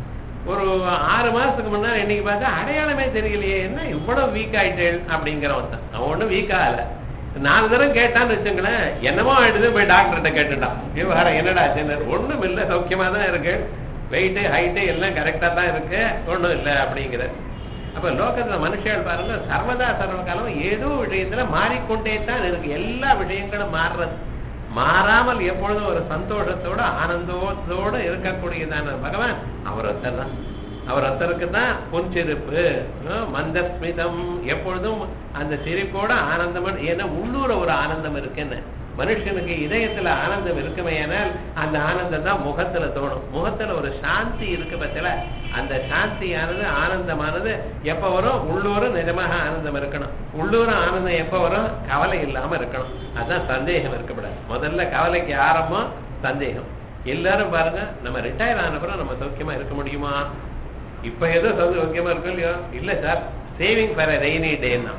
ஒரு ஆறு மாசத்துக்கு முன்னாடி இன்னைக்கு பார்த்தா அடையாளமே தெரியலையே என்ன இவ்வளவு வீக் ஆயிட்டேன் அப்படிங்கிறவன் தான் அவன் ஒண்ணும் வீக் ஆகல நாலு தரம் கேட்டான்னு வச்சுங்களேன் என்னமோ ஆயிடுது போய் டாக்டர்கிட்ட கேட்டுட்டான் விவகாரம் என்னடா ஆச்சுன்னு ஒண்ணும் இல்லை சௌக்கியமா தான் இருக்கு வெயிட்டு ஹைட்டு எல்லாம் கரெக்டா தான் இருக்கு ஒண்ணும் இல்லை அப்படிங்கிற அப்ப லோகத்துல மனுஷர்கள் பாருங்க சர்வதா சர்வ காலம் ஏதோ விஷயத்துல மாறிக்கொண்டே தான் இருக்கு எல்லா விஷயங்களும் மாறுறது மாறாமல் எப்பொழுதும் ஒரு சந்தோஷத்தோட ஆனந்தத்தோட இருக்கக்கூடியதான பகவான் அவர் ஒருத்தர் தான் அவர் ஒருத்தருக்கு தான் புன்சிரிப்பு அஹ் மந்தஸ்மிதம் எப்பொழுதும் அந்த சிரிப்போட ஆனந்தம் ஏன்னா உள்ளூர ஒரு ஆனந்தம் இருக்குன்னு மனுஷனுக்கு இதயத்துல ஆனந்தம் இருக்குமையானால் அந்த ஆனந்தம் தான் முகத்துல தோணும் முகத்துல ஒரு சாந்தி இருக்கு பத்தில அந்த சாந்தியானது ஆனந்தமானது எப்ப வரும் உள்ளூர நிஜமாக ஆனந்தம் இருக்கணும் உள்ளூர ஆனந்தம் எப்ப வரும் கவலை இல்லாம இருக்கணும் அதான் சந்தேகம் இருக்கக்கூடாது முதல்ல கவலைக்கு ஆரம்பம் சந்தேகம் எல்லாரும் பாருங்க நம்ம ரிட்டையர் ஆனப்புறம் நம்ம சௌக்கியமா இருக்க முடியுமா இப்ப ஏதோ சௌக்கியமா இருக்கும் இல்லையோ இல்ல சார் சேவிங் ஃபார் ரெய்னி டேன்னா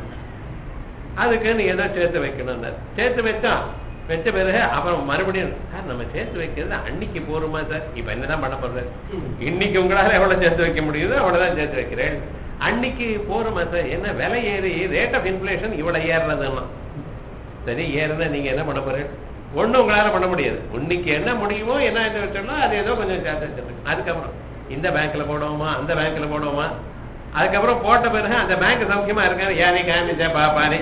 அதுக்கு நீ ஏதோ சேர்த்து வைக்கணும் சேர்த்து வச்சான் வச்ச பிறகு அப்புறம் மறுபடியும் சார் நம்ம சேர்த்து வைக்கிறது அன்னைக்கு போருமா சார் இப்ப என்னதான் பண்ண போறது இன்னைக்கு உங்களால எவ்வளவு சேர்த்து வைக்க முடியுதோ அவ்வளவுதான் சேர்த்து வைக்கிறேன் அன்னைக்கு போருமா சார் என்ன விலை ஏறி ரேட் ஆஃப் இன்ஃபிளேஷன் இவ்வளவு ஏறுறதுன்னா சரி ஏறுனா நீங்க என்ன பண்ண போறேன் ஒண்ணும் உங்களால பண்ண முடியாது இன்னைக்கு என்ன முடியுமோ என்ன இது வச்சோம்னா அது ஏதோ கொஞ்சம் சேர்த்து வச்சிருக்கேன் அதுக்கப்புறம் இந்த பேங்க்ல போடுவோமா அந்த பேங்க்ல போடுவோமா அதுக்கப்புறம் போட்ட பிறகு அந்த பேங்க் சௌக்கியமா இருக்காரு யாரை காமிச்சா பாப்பானே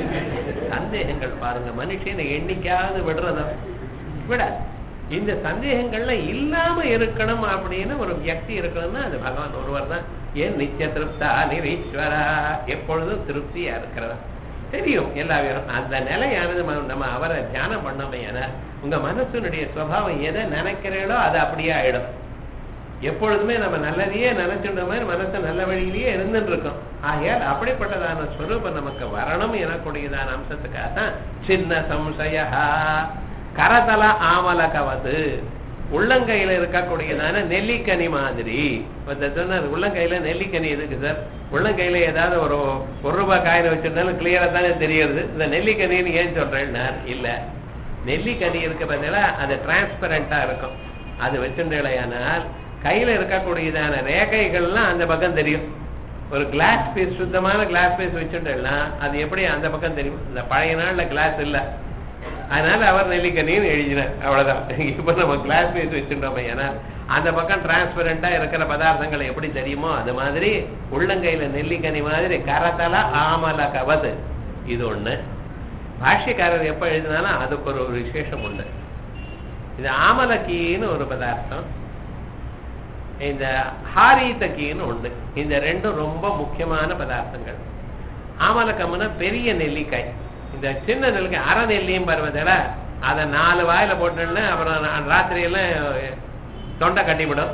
சந்தேகங்கள் பாருங்க மனுஷனை எண்ணிக்காவது விடுறதா விட இந்த சந்தேகங்கள்லாம் இல்லாம இருக்கணும் அப்படின்னு ஒரு வியக்தி இருக்கணும்னா அது பகவான் ஒருவர் தான் ஏன் நித்திய திருப்தா நிரீஸ்வரா எப்பொழுதும் திருப்தியா இருக்கிறதா தெரியும் எல்லா விவரம் அந்த நிலையானது ம- நம்ம அவரை தியானம் பண்ணோமையான உங்க மனசுனுடைய சுவாவம் எதை நினைக்கிறீங்களோ அது அப்படியே ஆயிடும் எப்பொழுதுமே நம்ம நல்லதையே நினைச்சுட்ட மாதிரி மனசு நல்ல வழியிலேயே இருந்துட்டு இருக்கோம் ஆகையால் அப்படிப்பட்டதான ஸ்வரூபம் நமக்கு வரணும் எனக்கூடியதான அம்சத்துக்காக தான் சின்ன சம்சய கரதல ஆமலகவது உள்ளங்கையில இருக்கக்கூடியதான நெல்லிக்கனி மாதிரி இப்ப சொன்னார் உள்ளங்கையில நெல்லிக்கனி எதுக்கு சார் உள்ளங்கையில ஏதாவது ஒரு ஒரு ரூபாய் காயின வச்சிருந்தாலும் கிளியரா தானே தெரியுது இந்த நெல்லிக்கனின்னு ஏன் சொல்றேன்னா இல்ல நெல்லிக்கனி இருக்க பார்த்தீங்களா அது டிரான்ஸ்பரண்டா இருக்கும் அது வச்சிருந்தேனால் கையில இருக்கக்கூடியதான ரேகைகள்லாம் அந்த பக்கம் தெரியும் ஒரு கிளாஸ் பீஸ் சுத்தமான கிளாஸ் பீஸ் வச்சுட்டேன்னா அது எப்படி அந்த பக்கம் தெரியும் இந்த பழைய நாள்ல கிளாஸ் இல்ல அதனால அவர் நெல்லிக்கனின்னு எழுதினார் அவ்வளவுதான் இப்ப நம்ம கிளாஸ் பீஸ் வச்சுட்டோம் ஏன்னா அந்த பக்கம் டிரான்ஸ்பரண்டா இருக்கிற பதார்த்தங்கள் எப்படி தெரியுமோ அது மாதிரி உள்ளங்கையில நெல்லிக்கனி மாதிரி கரத்தல ஆமல கவது இது ஒண்ணு பாஷ்யக்காரர் எப்ப எழுதினாலும் அதுக்கு ஒரு ஒரு விசேஷம் உண்டு இது ஆமலக்கின்னு ஒரு பதார்த்தம் இந்த ஹாரீத்தக்கின்னு உண்டு இந்த ரெண்டும் ரொம்ப முக்கியமான பதார்த்தங்கள் ஆமலக்கம்னா பெரிய நெல்லிக்காய் இந்த சின்ன நெல்லிக்காய் அரை நெல்லியும் பருவதில் அதை நாலு வாயில போட்டோன்னா அப்புறம் நான் ராத்திரியெல்லாம் தொண்டை கட்டிவிடும்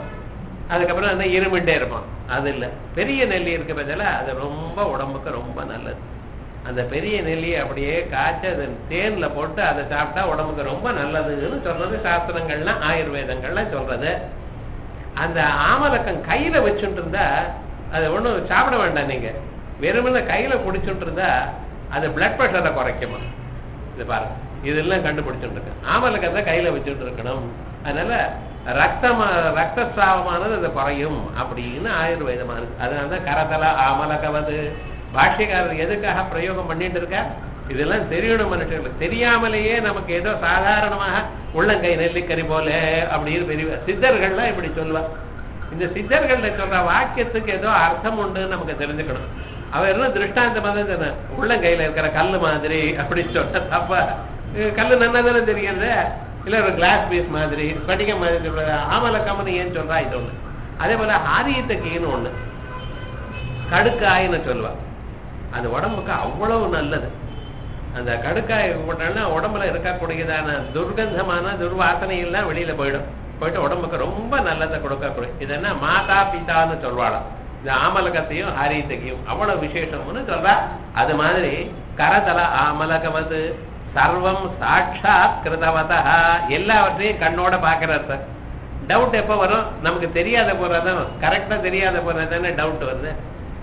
அதுக்கப்புறம் வந்து இருமிட்டே இருப்பான் அது இல்லை பெரிய நெல்லி இருக்க பதில அது ரொம்ப உடம்புக்கு ரொம்ப நல்லது அந்த பெரிய நெல்லியை அப்படியே காய்ச்சி அதை தேன்ல போட்டு அதை சாப்பிட்டா உடம்புக்கு ரொம்ப நல்லதுன்னு சொல்றது சாஸ்திரங்கள்லாம் ஆயுர்வேதங்கள்லாம் சொல்றது அந்த ஆமலக்கம் கையில வச்சுட்டு இருந்தா அது ஒண்ணும் சாப்பிட வேண்டாம் நீங்க வெறுமனே கையில பிடிச்சுட்டு இருந்தா அது பிளட் ப்ரெஷரை குறைக்குமா இது பாருங்க இதெல்லாம் கண்டுபிடிச்சுட்டு இருக்கு ஆமலக்கத்தை கையில வச்சுட்டு இருக்கணும் அதனால ரத்தமா ரத்தஸ்ராவமானது அது குறையும் அப்படின்னு ஆயுர்வேதமானது அதனாலதான் கரதல ஆமலகவது பாஷ்யக்காரர் எதுக்காக பிரயோகம் பண்ணிட்டு இருக்கா இதெல்லாம் தெரியணும் மனுஷங்களுக்கு தெரியாமலேயே நமக்கு ஏதோ சாதாரணமாக உள்ளங்கை நெல்லிக்கறி போல அப்படின்னு பெரிய சித்தர்கள்லாம் இப்படி சொல்லுவா இந்த சித்தர்கள்ல சொல்ற வாக்கியத்துக்கு ஏதோ அர்த்தம் உண்டுன்னு நமக்கு தெரிஞ்சுக்கணும் அவர் என்ன திருஷ்டாந்தமா தான் சொன்ன உள்ளங்கையில இருக்கிற கல்லு மாதிரி அப்படின்னு சொன்ன தப்பா அஹ் கல்லு நன்னா தானே தெரியுது இல்ல ஒரு கிளாஸ் பீஸ் மாதிரி ஸ்பட்டிக மாதிரி சொல்றது ஆமல கம்மனு ஏன் சொல்றா இது ஒண்ணு அதே போல ஆரியத்தக்கீன்னு ஒண்ணு கடுக்காயின்னு சொல்லுவா அது உடம்புக்கு அவ்வளவு நல்லது அந்த கடுக்காய் போட்டோம்னா உடம்புல இருக்கக்கூடியதான துர்கந்தமான துர்வாசனை எல்லாம் வெளியில போயிடும் போயிட்டு உடம்புக்கு ரொம்ப நல்லதை கொடுக்கக்கூடிய இது என்ன மாதா பிதான்னு சொல்வாளாம் இந்த ஆமலகத்தையும் ஹாரியத்தையும் அவ்வளவு விசேஷம்னு சொல்றா அது மாதிரி கரதல ஆமலகவது சர்வம் சாட்சாத் கிருதவதா எல்லாவற்றையும் கண்ணோட பாக்குறார் சார் டவுட் எப்ப வரும் நமக்கு தெரியாத போறதான் கரெக்டா தெரியாத போறதானே டவுட் வருது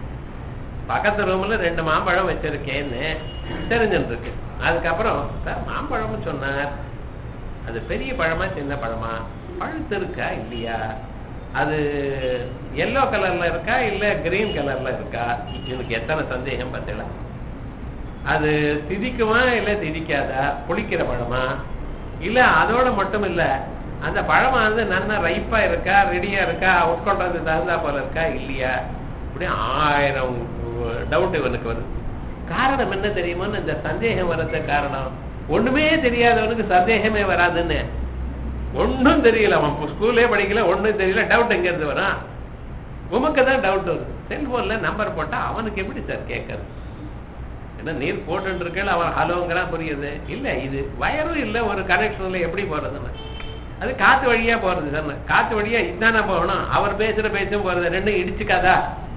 பக்கத்து ரூம்ல ரெண்டு மாம்பழம் வச்சிருக்கேன்னு தெரிஞ்சுட்டு இருக்கு அதுக்கப்புறம் சார் மாம்பழம்னு சொன்னார் அது பெரிய பழமா சின்ன பழமா பழுத்து இருக்கா இல்லையா அது எல்லோ கலர்ல இருக்கா இல்ல கிரீன் கலர்ல இருக்கா எனக்கு எத்தனை சந்தேகம் பார்த்தீங்களா அது திதிக்குமா இல்ல திதிக்காதா புளிக்கிற பழமா இல்ல அதோட மட்டும் இல்ல அந்த பழம் வந்து நல்லா ரைப்பா இருக்கா ரெடியா இருக்கா உட்கொள்றது தகுந்தா போல இருக்கா இல்லையா இப்படி ஆயிரம் டவுட் இவனுக்கு வருது காரணம் என்ன தெரியுமான்னு இந்த சந்தேகம் வர்றதுக்கு காரணம் ஒண்ணுமே தெரியாதவனுக்கு சந்தேகமே வராதுன்னு ஒண்ணும் தெரியல அவன் ஸ்கூல்லே படிக்கல ஒண்ணும் தெரியல டவுட் எங்க இருந்து வரான் உமக்கு தான் டவுட் வருது செல்போன்ல நம்பர் போட்டா அவனுக்கு எப்படி சார் கேட்கறது ஏன்னா நீர் போட்டு இருக்கல அவன் ஹலோங்கிறான் புரியுது இல்ல இது வயரும் இல்ல ஒரு கனெக்ஷன்ல எப்படி போறதுன்னு அது காத்து வழியா போறது சார் காத்து வழியா இதானே போகணும் அவர் பேசுற பேச்சும் போறது ரெண்டும் இடிச்சுக்காதா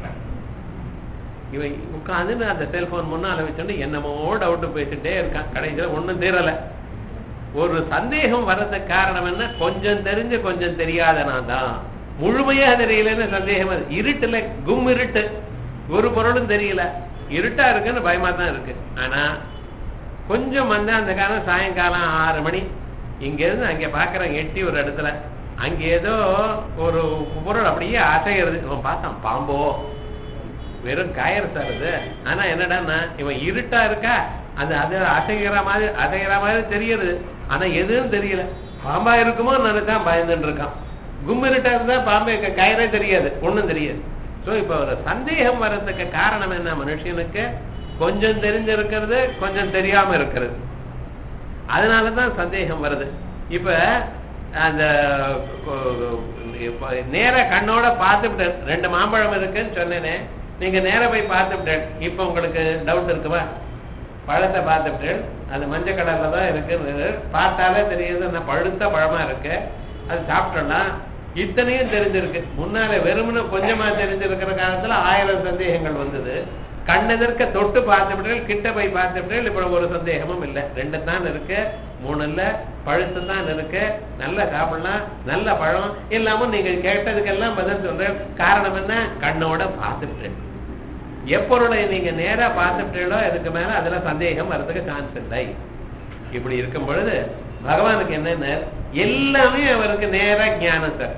இவன் உட்காந்து அந்த செல்போன் முன்னால வச்சுட்டு என்னமோ டவுட் பேசிட்டே இருக்கான் கடைசியில ஒண்ணும் தீரல ஒரு சந்தேகம் வர்றதுக்கு காரணம் என்ன கொஞ்சம் தெரிஞ்சு கொஞ்சம் தெரியாதனா தான் முழுமையா தெரியலன்னு சந்தேகம் வருது இருட்டுல கும் இருட்டு ஒரு பொருளும் தெரியல இருட்டா இருக்குன்னு பயமா தான் இருக்கு ஆனா கொஞ்சம் வந்தா அந்த காலம் சாயங்காலம் ஆறு மணி இங்க இருந்து அங்க பாக்குறேன் எட்டி ஒரு இடத்துல அங்க ஏதோ ஒரு பொருள் அப்படியே அசைகிறது இவன் பார்த்தான் பாம்போ வெறும் கயர் சார் இது ஆனா என்னடான்னா இவன் இருட்டா இருக்கா அது அது அசைகிற மாதிரி அசைகிற மாதிரி தெரியுது ஆனா எதுவும் தெரியல பாம்பா இருக்குமோ நினைச்சான் பயந்துட்டு இருக்கான் கும் இருட்டா இருந்தா பாம்பே க- கயரே தெரியாது ஒண்ணும் தெரியாது சோ இப்ப ஒரு சந்தேகம் வர்றதுக்கு காரணம் என்ன மனுஷனுக்கு கொஞ்சம் தெரிஞ்சிருக்கிறது கொஞ்சம் தெரியாம இருக்கிறது அதனாலதான் சந்தேகம் வருது இப்ப அந்த கொ- இப்ப நேர கண்ணோட பார்த்துட்டு ரெண்டு மாம்பழம் இருக்குன்னு சொன்னேனே நீங்க நேர போய் பார்த்துட்டு இப்ப உங்களுக்கு டவுட் இருக்குமா பழத்தை பார்த்துட்டு அது மஞ்சள் கலர்ல தான் இருக்குன்னு பார்த்தாலே தெரியுது அந்த பழுத்த பழமா இருக்கு அது சாப்பிட்டோம்னா இத்தனையும் தெரிஞ்சிருக்கு முன்னால வெறுமனே கொஞ்சமா தெரிஞ்சிருக்கிற காலத்துல ஆயிரம் சந்தேகங்கள் வந்தது கண்ணெதிர்க்க தொட்டு பார்த்துவிட்டீர்கள் கிட்ட போய் பார்த்துவிட்டீர்கள் இப்ப ஒரு சந்தேகமும் இல்லை ரெண்டு தான் இருக்கு மூணு இல்ல பழுத்து தான் இருக்கு நல்லா சாப்பிடலாம் நல்ல பழம் எல்லாமும் நீங்க கேட்டதுக்கெல்லாம் பதில் சொல்றேன் காரணம் என்ன கண்ணோட பார்த்துட்டேன் எப்பொருளை நீங்க நேரா பார்த்துட்டீங்களோ இதுக்கு மேல அதுல சந்தேகம் வர்றதுக்கு சான்ஸ் இல்லை இப்படி இருக்கும் பொழுது பகவானுக்கு என்னென்ன எல்லாமே அவருக்கு நேரா ஞானம் சார்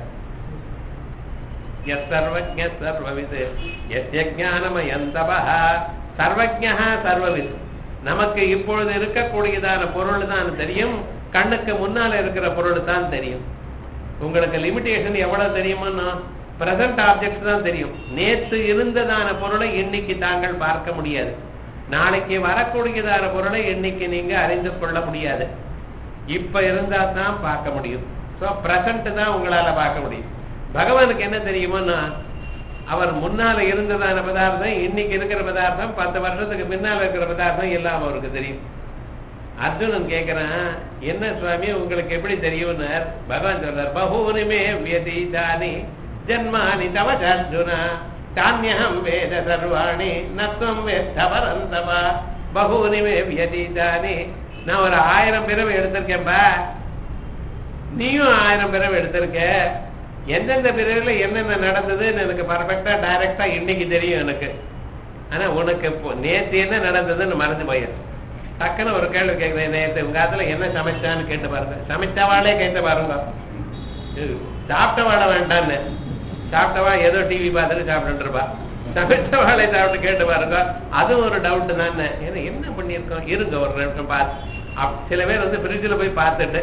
எஸ் சர்வஜ சர்வவித் எஸ்ய ஞானமயந்தபா சர்வஜா சர்வவித் நமக்கு இப்பொழுது இருக்கக்கூடியதான பொருள் தான் தெரியும் கண்ணுக்கு முன்னால இருக்கிற பொருள் தான் தெரியும் உங்களுக்கு லிமிடேஷன் எவ்வளவு தெரியுமான்னா பிரசன்ட் ஆப்ஜெக்ட்ஸ் தான் தெரியும் நேத்து இருந்ததான பொருளை இன்னைக்கு தாங்கள் பார்க்க முடியாது நாளைக்கு வரக்கூடியதான பொருளை இன்னைக்கு நீங்க அறிந்து கொள்ள முடியாது இப்ப இருந்தா தான் பார்க்க முடியும் சோ பிரசன்ட் தான் உங்களால பார்க்க முடியும் பகவானுக்கு என்ன தெரியுமோன்னா அவர் முன்னால இருந்ததான பதார்த்தம் இன்னைக்கு இருக்கிற பதார்த்தம் பத்து வருஷத்துக்கு பின்னால இருக்கிற பதார்த்தம் எல்லாம் அவருக்கு தெரியும் அர்ஜுனன் கேக்குறான் என்ன சுவாமி உங்களுக்கு எப்படி தெரியும்னார் பகவான் சொல்றார் பகூனிமே வியதீதானி ஜன்மானி தவ அர்ஜுனா தானியம் வேத சர்வாணி நத்வம் வேத்த பரந்தவா பகூனிமே வியதீதானி நான் ஒரு ஆயிரம் பிறவை எடுத்திருக்கேன்பா நீயும் ஆயிரம் பிறவை எடுத்திருக்க எந்தெந்த பிறவில என்னென்ன நடந்ததுன்னு எனக்கு பர்ஃபெக்டா டைரக்டா இன்னைக்கு தெரியும் எனக்கு ஆனா உனக்கு இப்போ நேத்து என்ன நடந்ததுன்னு மறந்து போயிரு டக்குன்னு ஒரு கேள்வி கேட்குறேன் நேத்து உங்க காலத்துல என்ன சமைச்சான்னு கேட்டு பாருங்க சமைச்சவாளே கேட்டு பாருங்க இது சாப்பிட்டவாளை வேண்டான்னு சாப்பிட்டவா ஏதோ டிவி பார்த்துட்டு சாப்பிட்டுட்டு இருப்பா சமைச்சவாளை சாப்பிட்டு கேட்டு பாருங்க அதுவும் ஒரு டவுட் தான் ஏன்னா என்ன பண்ணியிருக்கோம் இருங்க ஒரு நிமிஷம் பார்த்து அப்- சில பேர் வந்து ஃப்ரிட்ஜில் போய் பார்த்துட்டு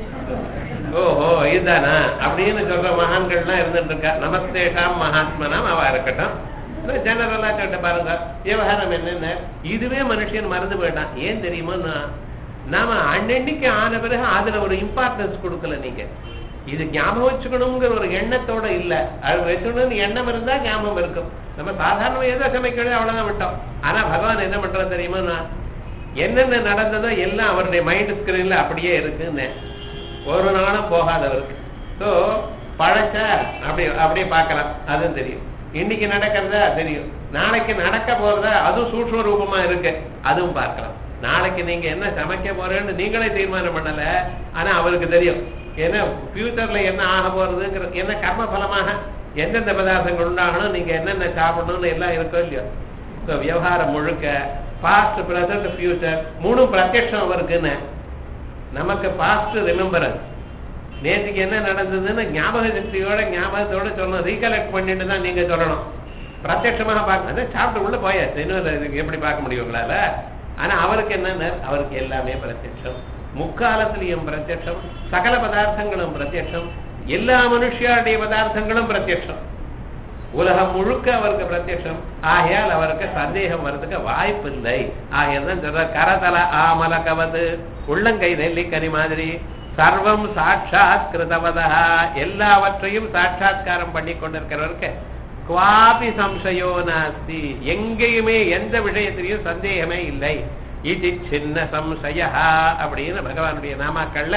ஓஹோ இதுதானா அப்படின்னு சொல்ற மகான்கள்லாம் இருந்துட்டு இருக்கா நமஸ்தேஷாம் மகாத்மனாம் அவ இருக்கட்டும் ஜெனரலா கேட்டு பாருங்க விவகாரம் என்னென்ன இதுவே மனுஷன் மறந்து போயிட்டான் ஏன் தெரியுமா நாம அன்னன்னைக்கு ஆன பிறகு அதுல ஒரு இம்பார்ட்டன்ஸ் கொடுக்கல நீங்க இது ஞாபகம் வச்சுக்கணுங்கிற ஒரு எண்ணத்தோட இல்ல அது வச்சுக்கணும்னு எண்ணம் இருந்தா ஞாபகம் இருக்கும் நம்ம சாதாரணமா ஏதோ சமைக்கணும் அவ்வளவுதான் விட்டோம் ஆனா பகவான் என்ன பண்றது தெரியுமா என்னென்ன நடந்ததோ எல்லாம் அவருடைய மைண்ட் ஸ்கிரீன்ல அப்படியே இருக்குன்னு ஒரு நாளும் போகாதவருக்கு ஸோ பழச்ச அப்படி அப்படியே பார்க்கலாம் அதுவும் தெரியும் இன்னைக்கு நடக்கிறதா தெரியும் நாளைக்கு நடக்க போறதா அதுவும் சூட்சம ரூபமா இருக்கு அதுவும் பார்க்கலாம் நாளைக்கு நீங்க என்ன சமைக்க போறேன்னு நீங்களே தீர்மானம் பண்ணல ஆனா அவருக்கு தெரியும் ஏன்னா ஃபியூச்சர்ல என்ன ஆக போறதுங்கிற என்ன கர்ம பலமாக எந்தெந்த பதார்த்தங்கள் உண்டாகணும் நீங்க என்னென்ன சாப்பிடணும்னு எல்லாம் இருக்கோ இல்லையோ ஸோ விவகாரம் முழுக்க பாஸ்ட் ப்ரெசன்ட் ஃபியூச்சர் மூணும் பிரத்யட்சம் அவருக்குன்னு நமக்கு பாஸ்ட் ரிமெம்பரன்ஸ் நேற்றுக்கு என்ன நடந்ததுன்னு ஞாபக சக்தியோட ஞாபகத்தோட சொல்லணும் ரீகலெக்ட் பண்ணிட்டு தான் நீங்க சொல்லணும் பிரத்யட்சமாக பார்க்க அதான் சாப்பிட்டு உள்ள போயாச்சு இன்னும் இதுக்கு எப்படி பார்க்க முடியும் உங்களால ஆனா அவருக்கு என்னன்னு அவருக்கு எல்லாமே பிரத்யட்சம் முக்காலத்திலையும் பிரத்யட்சம் சகல பதார்த்தங்களும் பிரத்யட்சம் எல்லா மனுஷியாருடைய பதார்த்தங்களும் பிரத்யட்சம் உலகம் முழுக்க அவருக்கு பிரத்யட்சம் ஆகையால் அவருக்கு சந்தேகம் வர்றதுக்கு வாய்ப்பு இல்லை ஆகையால் தான் சொல்ற கரதல ஆமல கவது உள்ளங்கை நெல்லிக்கனி மாதிரி சர்வம் சாட்சாத் கிருதவதா எல்லாவற்றையும் சாட்சாத்காரம் பண்ணி கொண்டிருக்கிறவருக்கு குவாபி சம்சயோ நாஸ்தி எங்கேயுமே எந்த விஷயத்திலையும் சந்தேகமே இல்லை இது சின்ன சம்சய அப்படின்னு பகவானுடைய நாமாக்கள்ல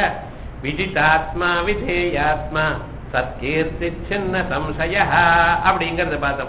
விஜிதாத்மா விதேயாத்மா சத்கீர்த்தி சின்ன சம்சய அப்படிங்கறது பார்த்தோம்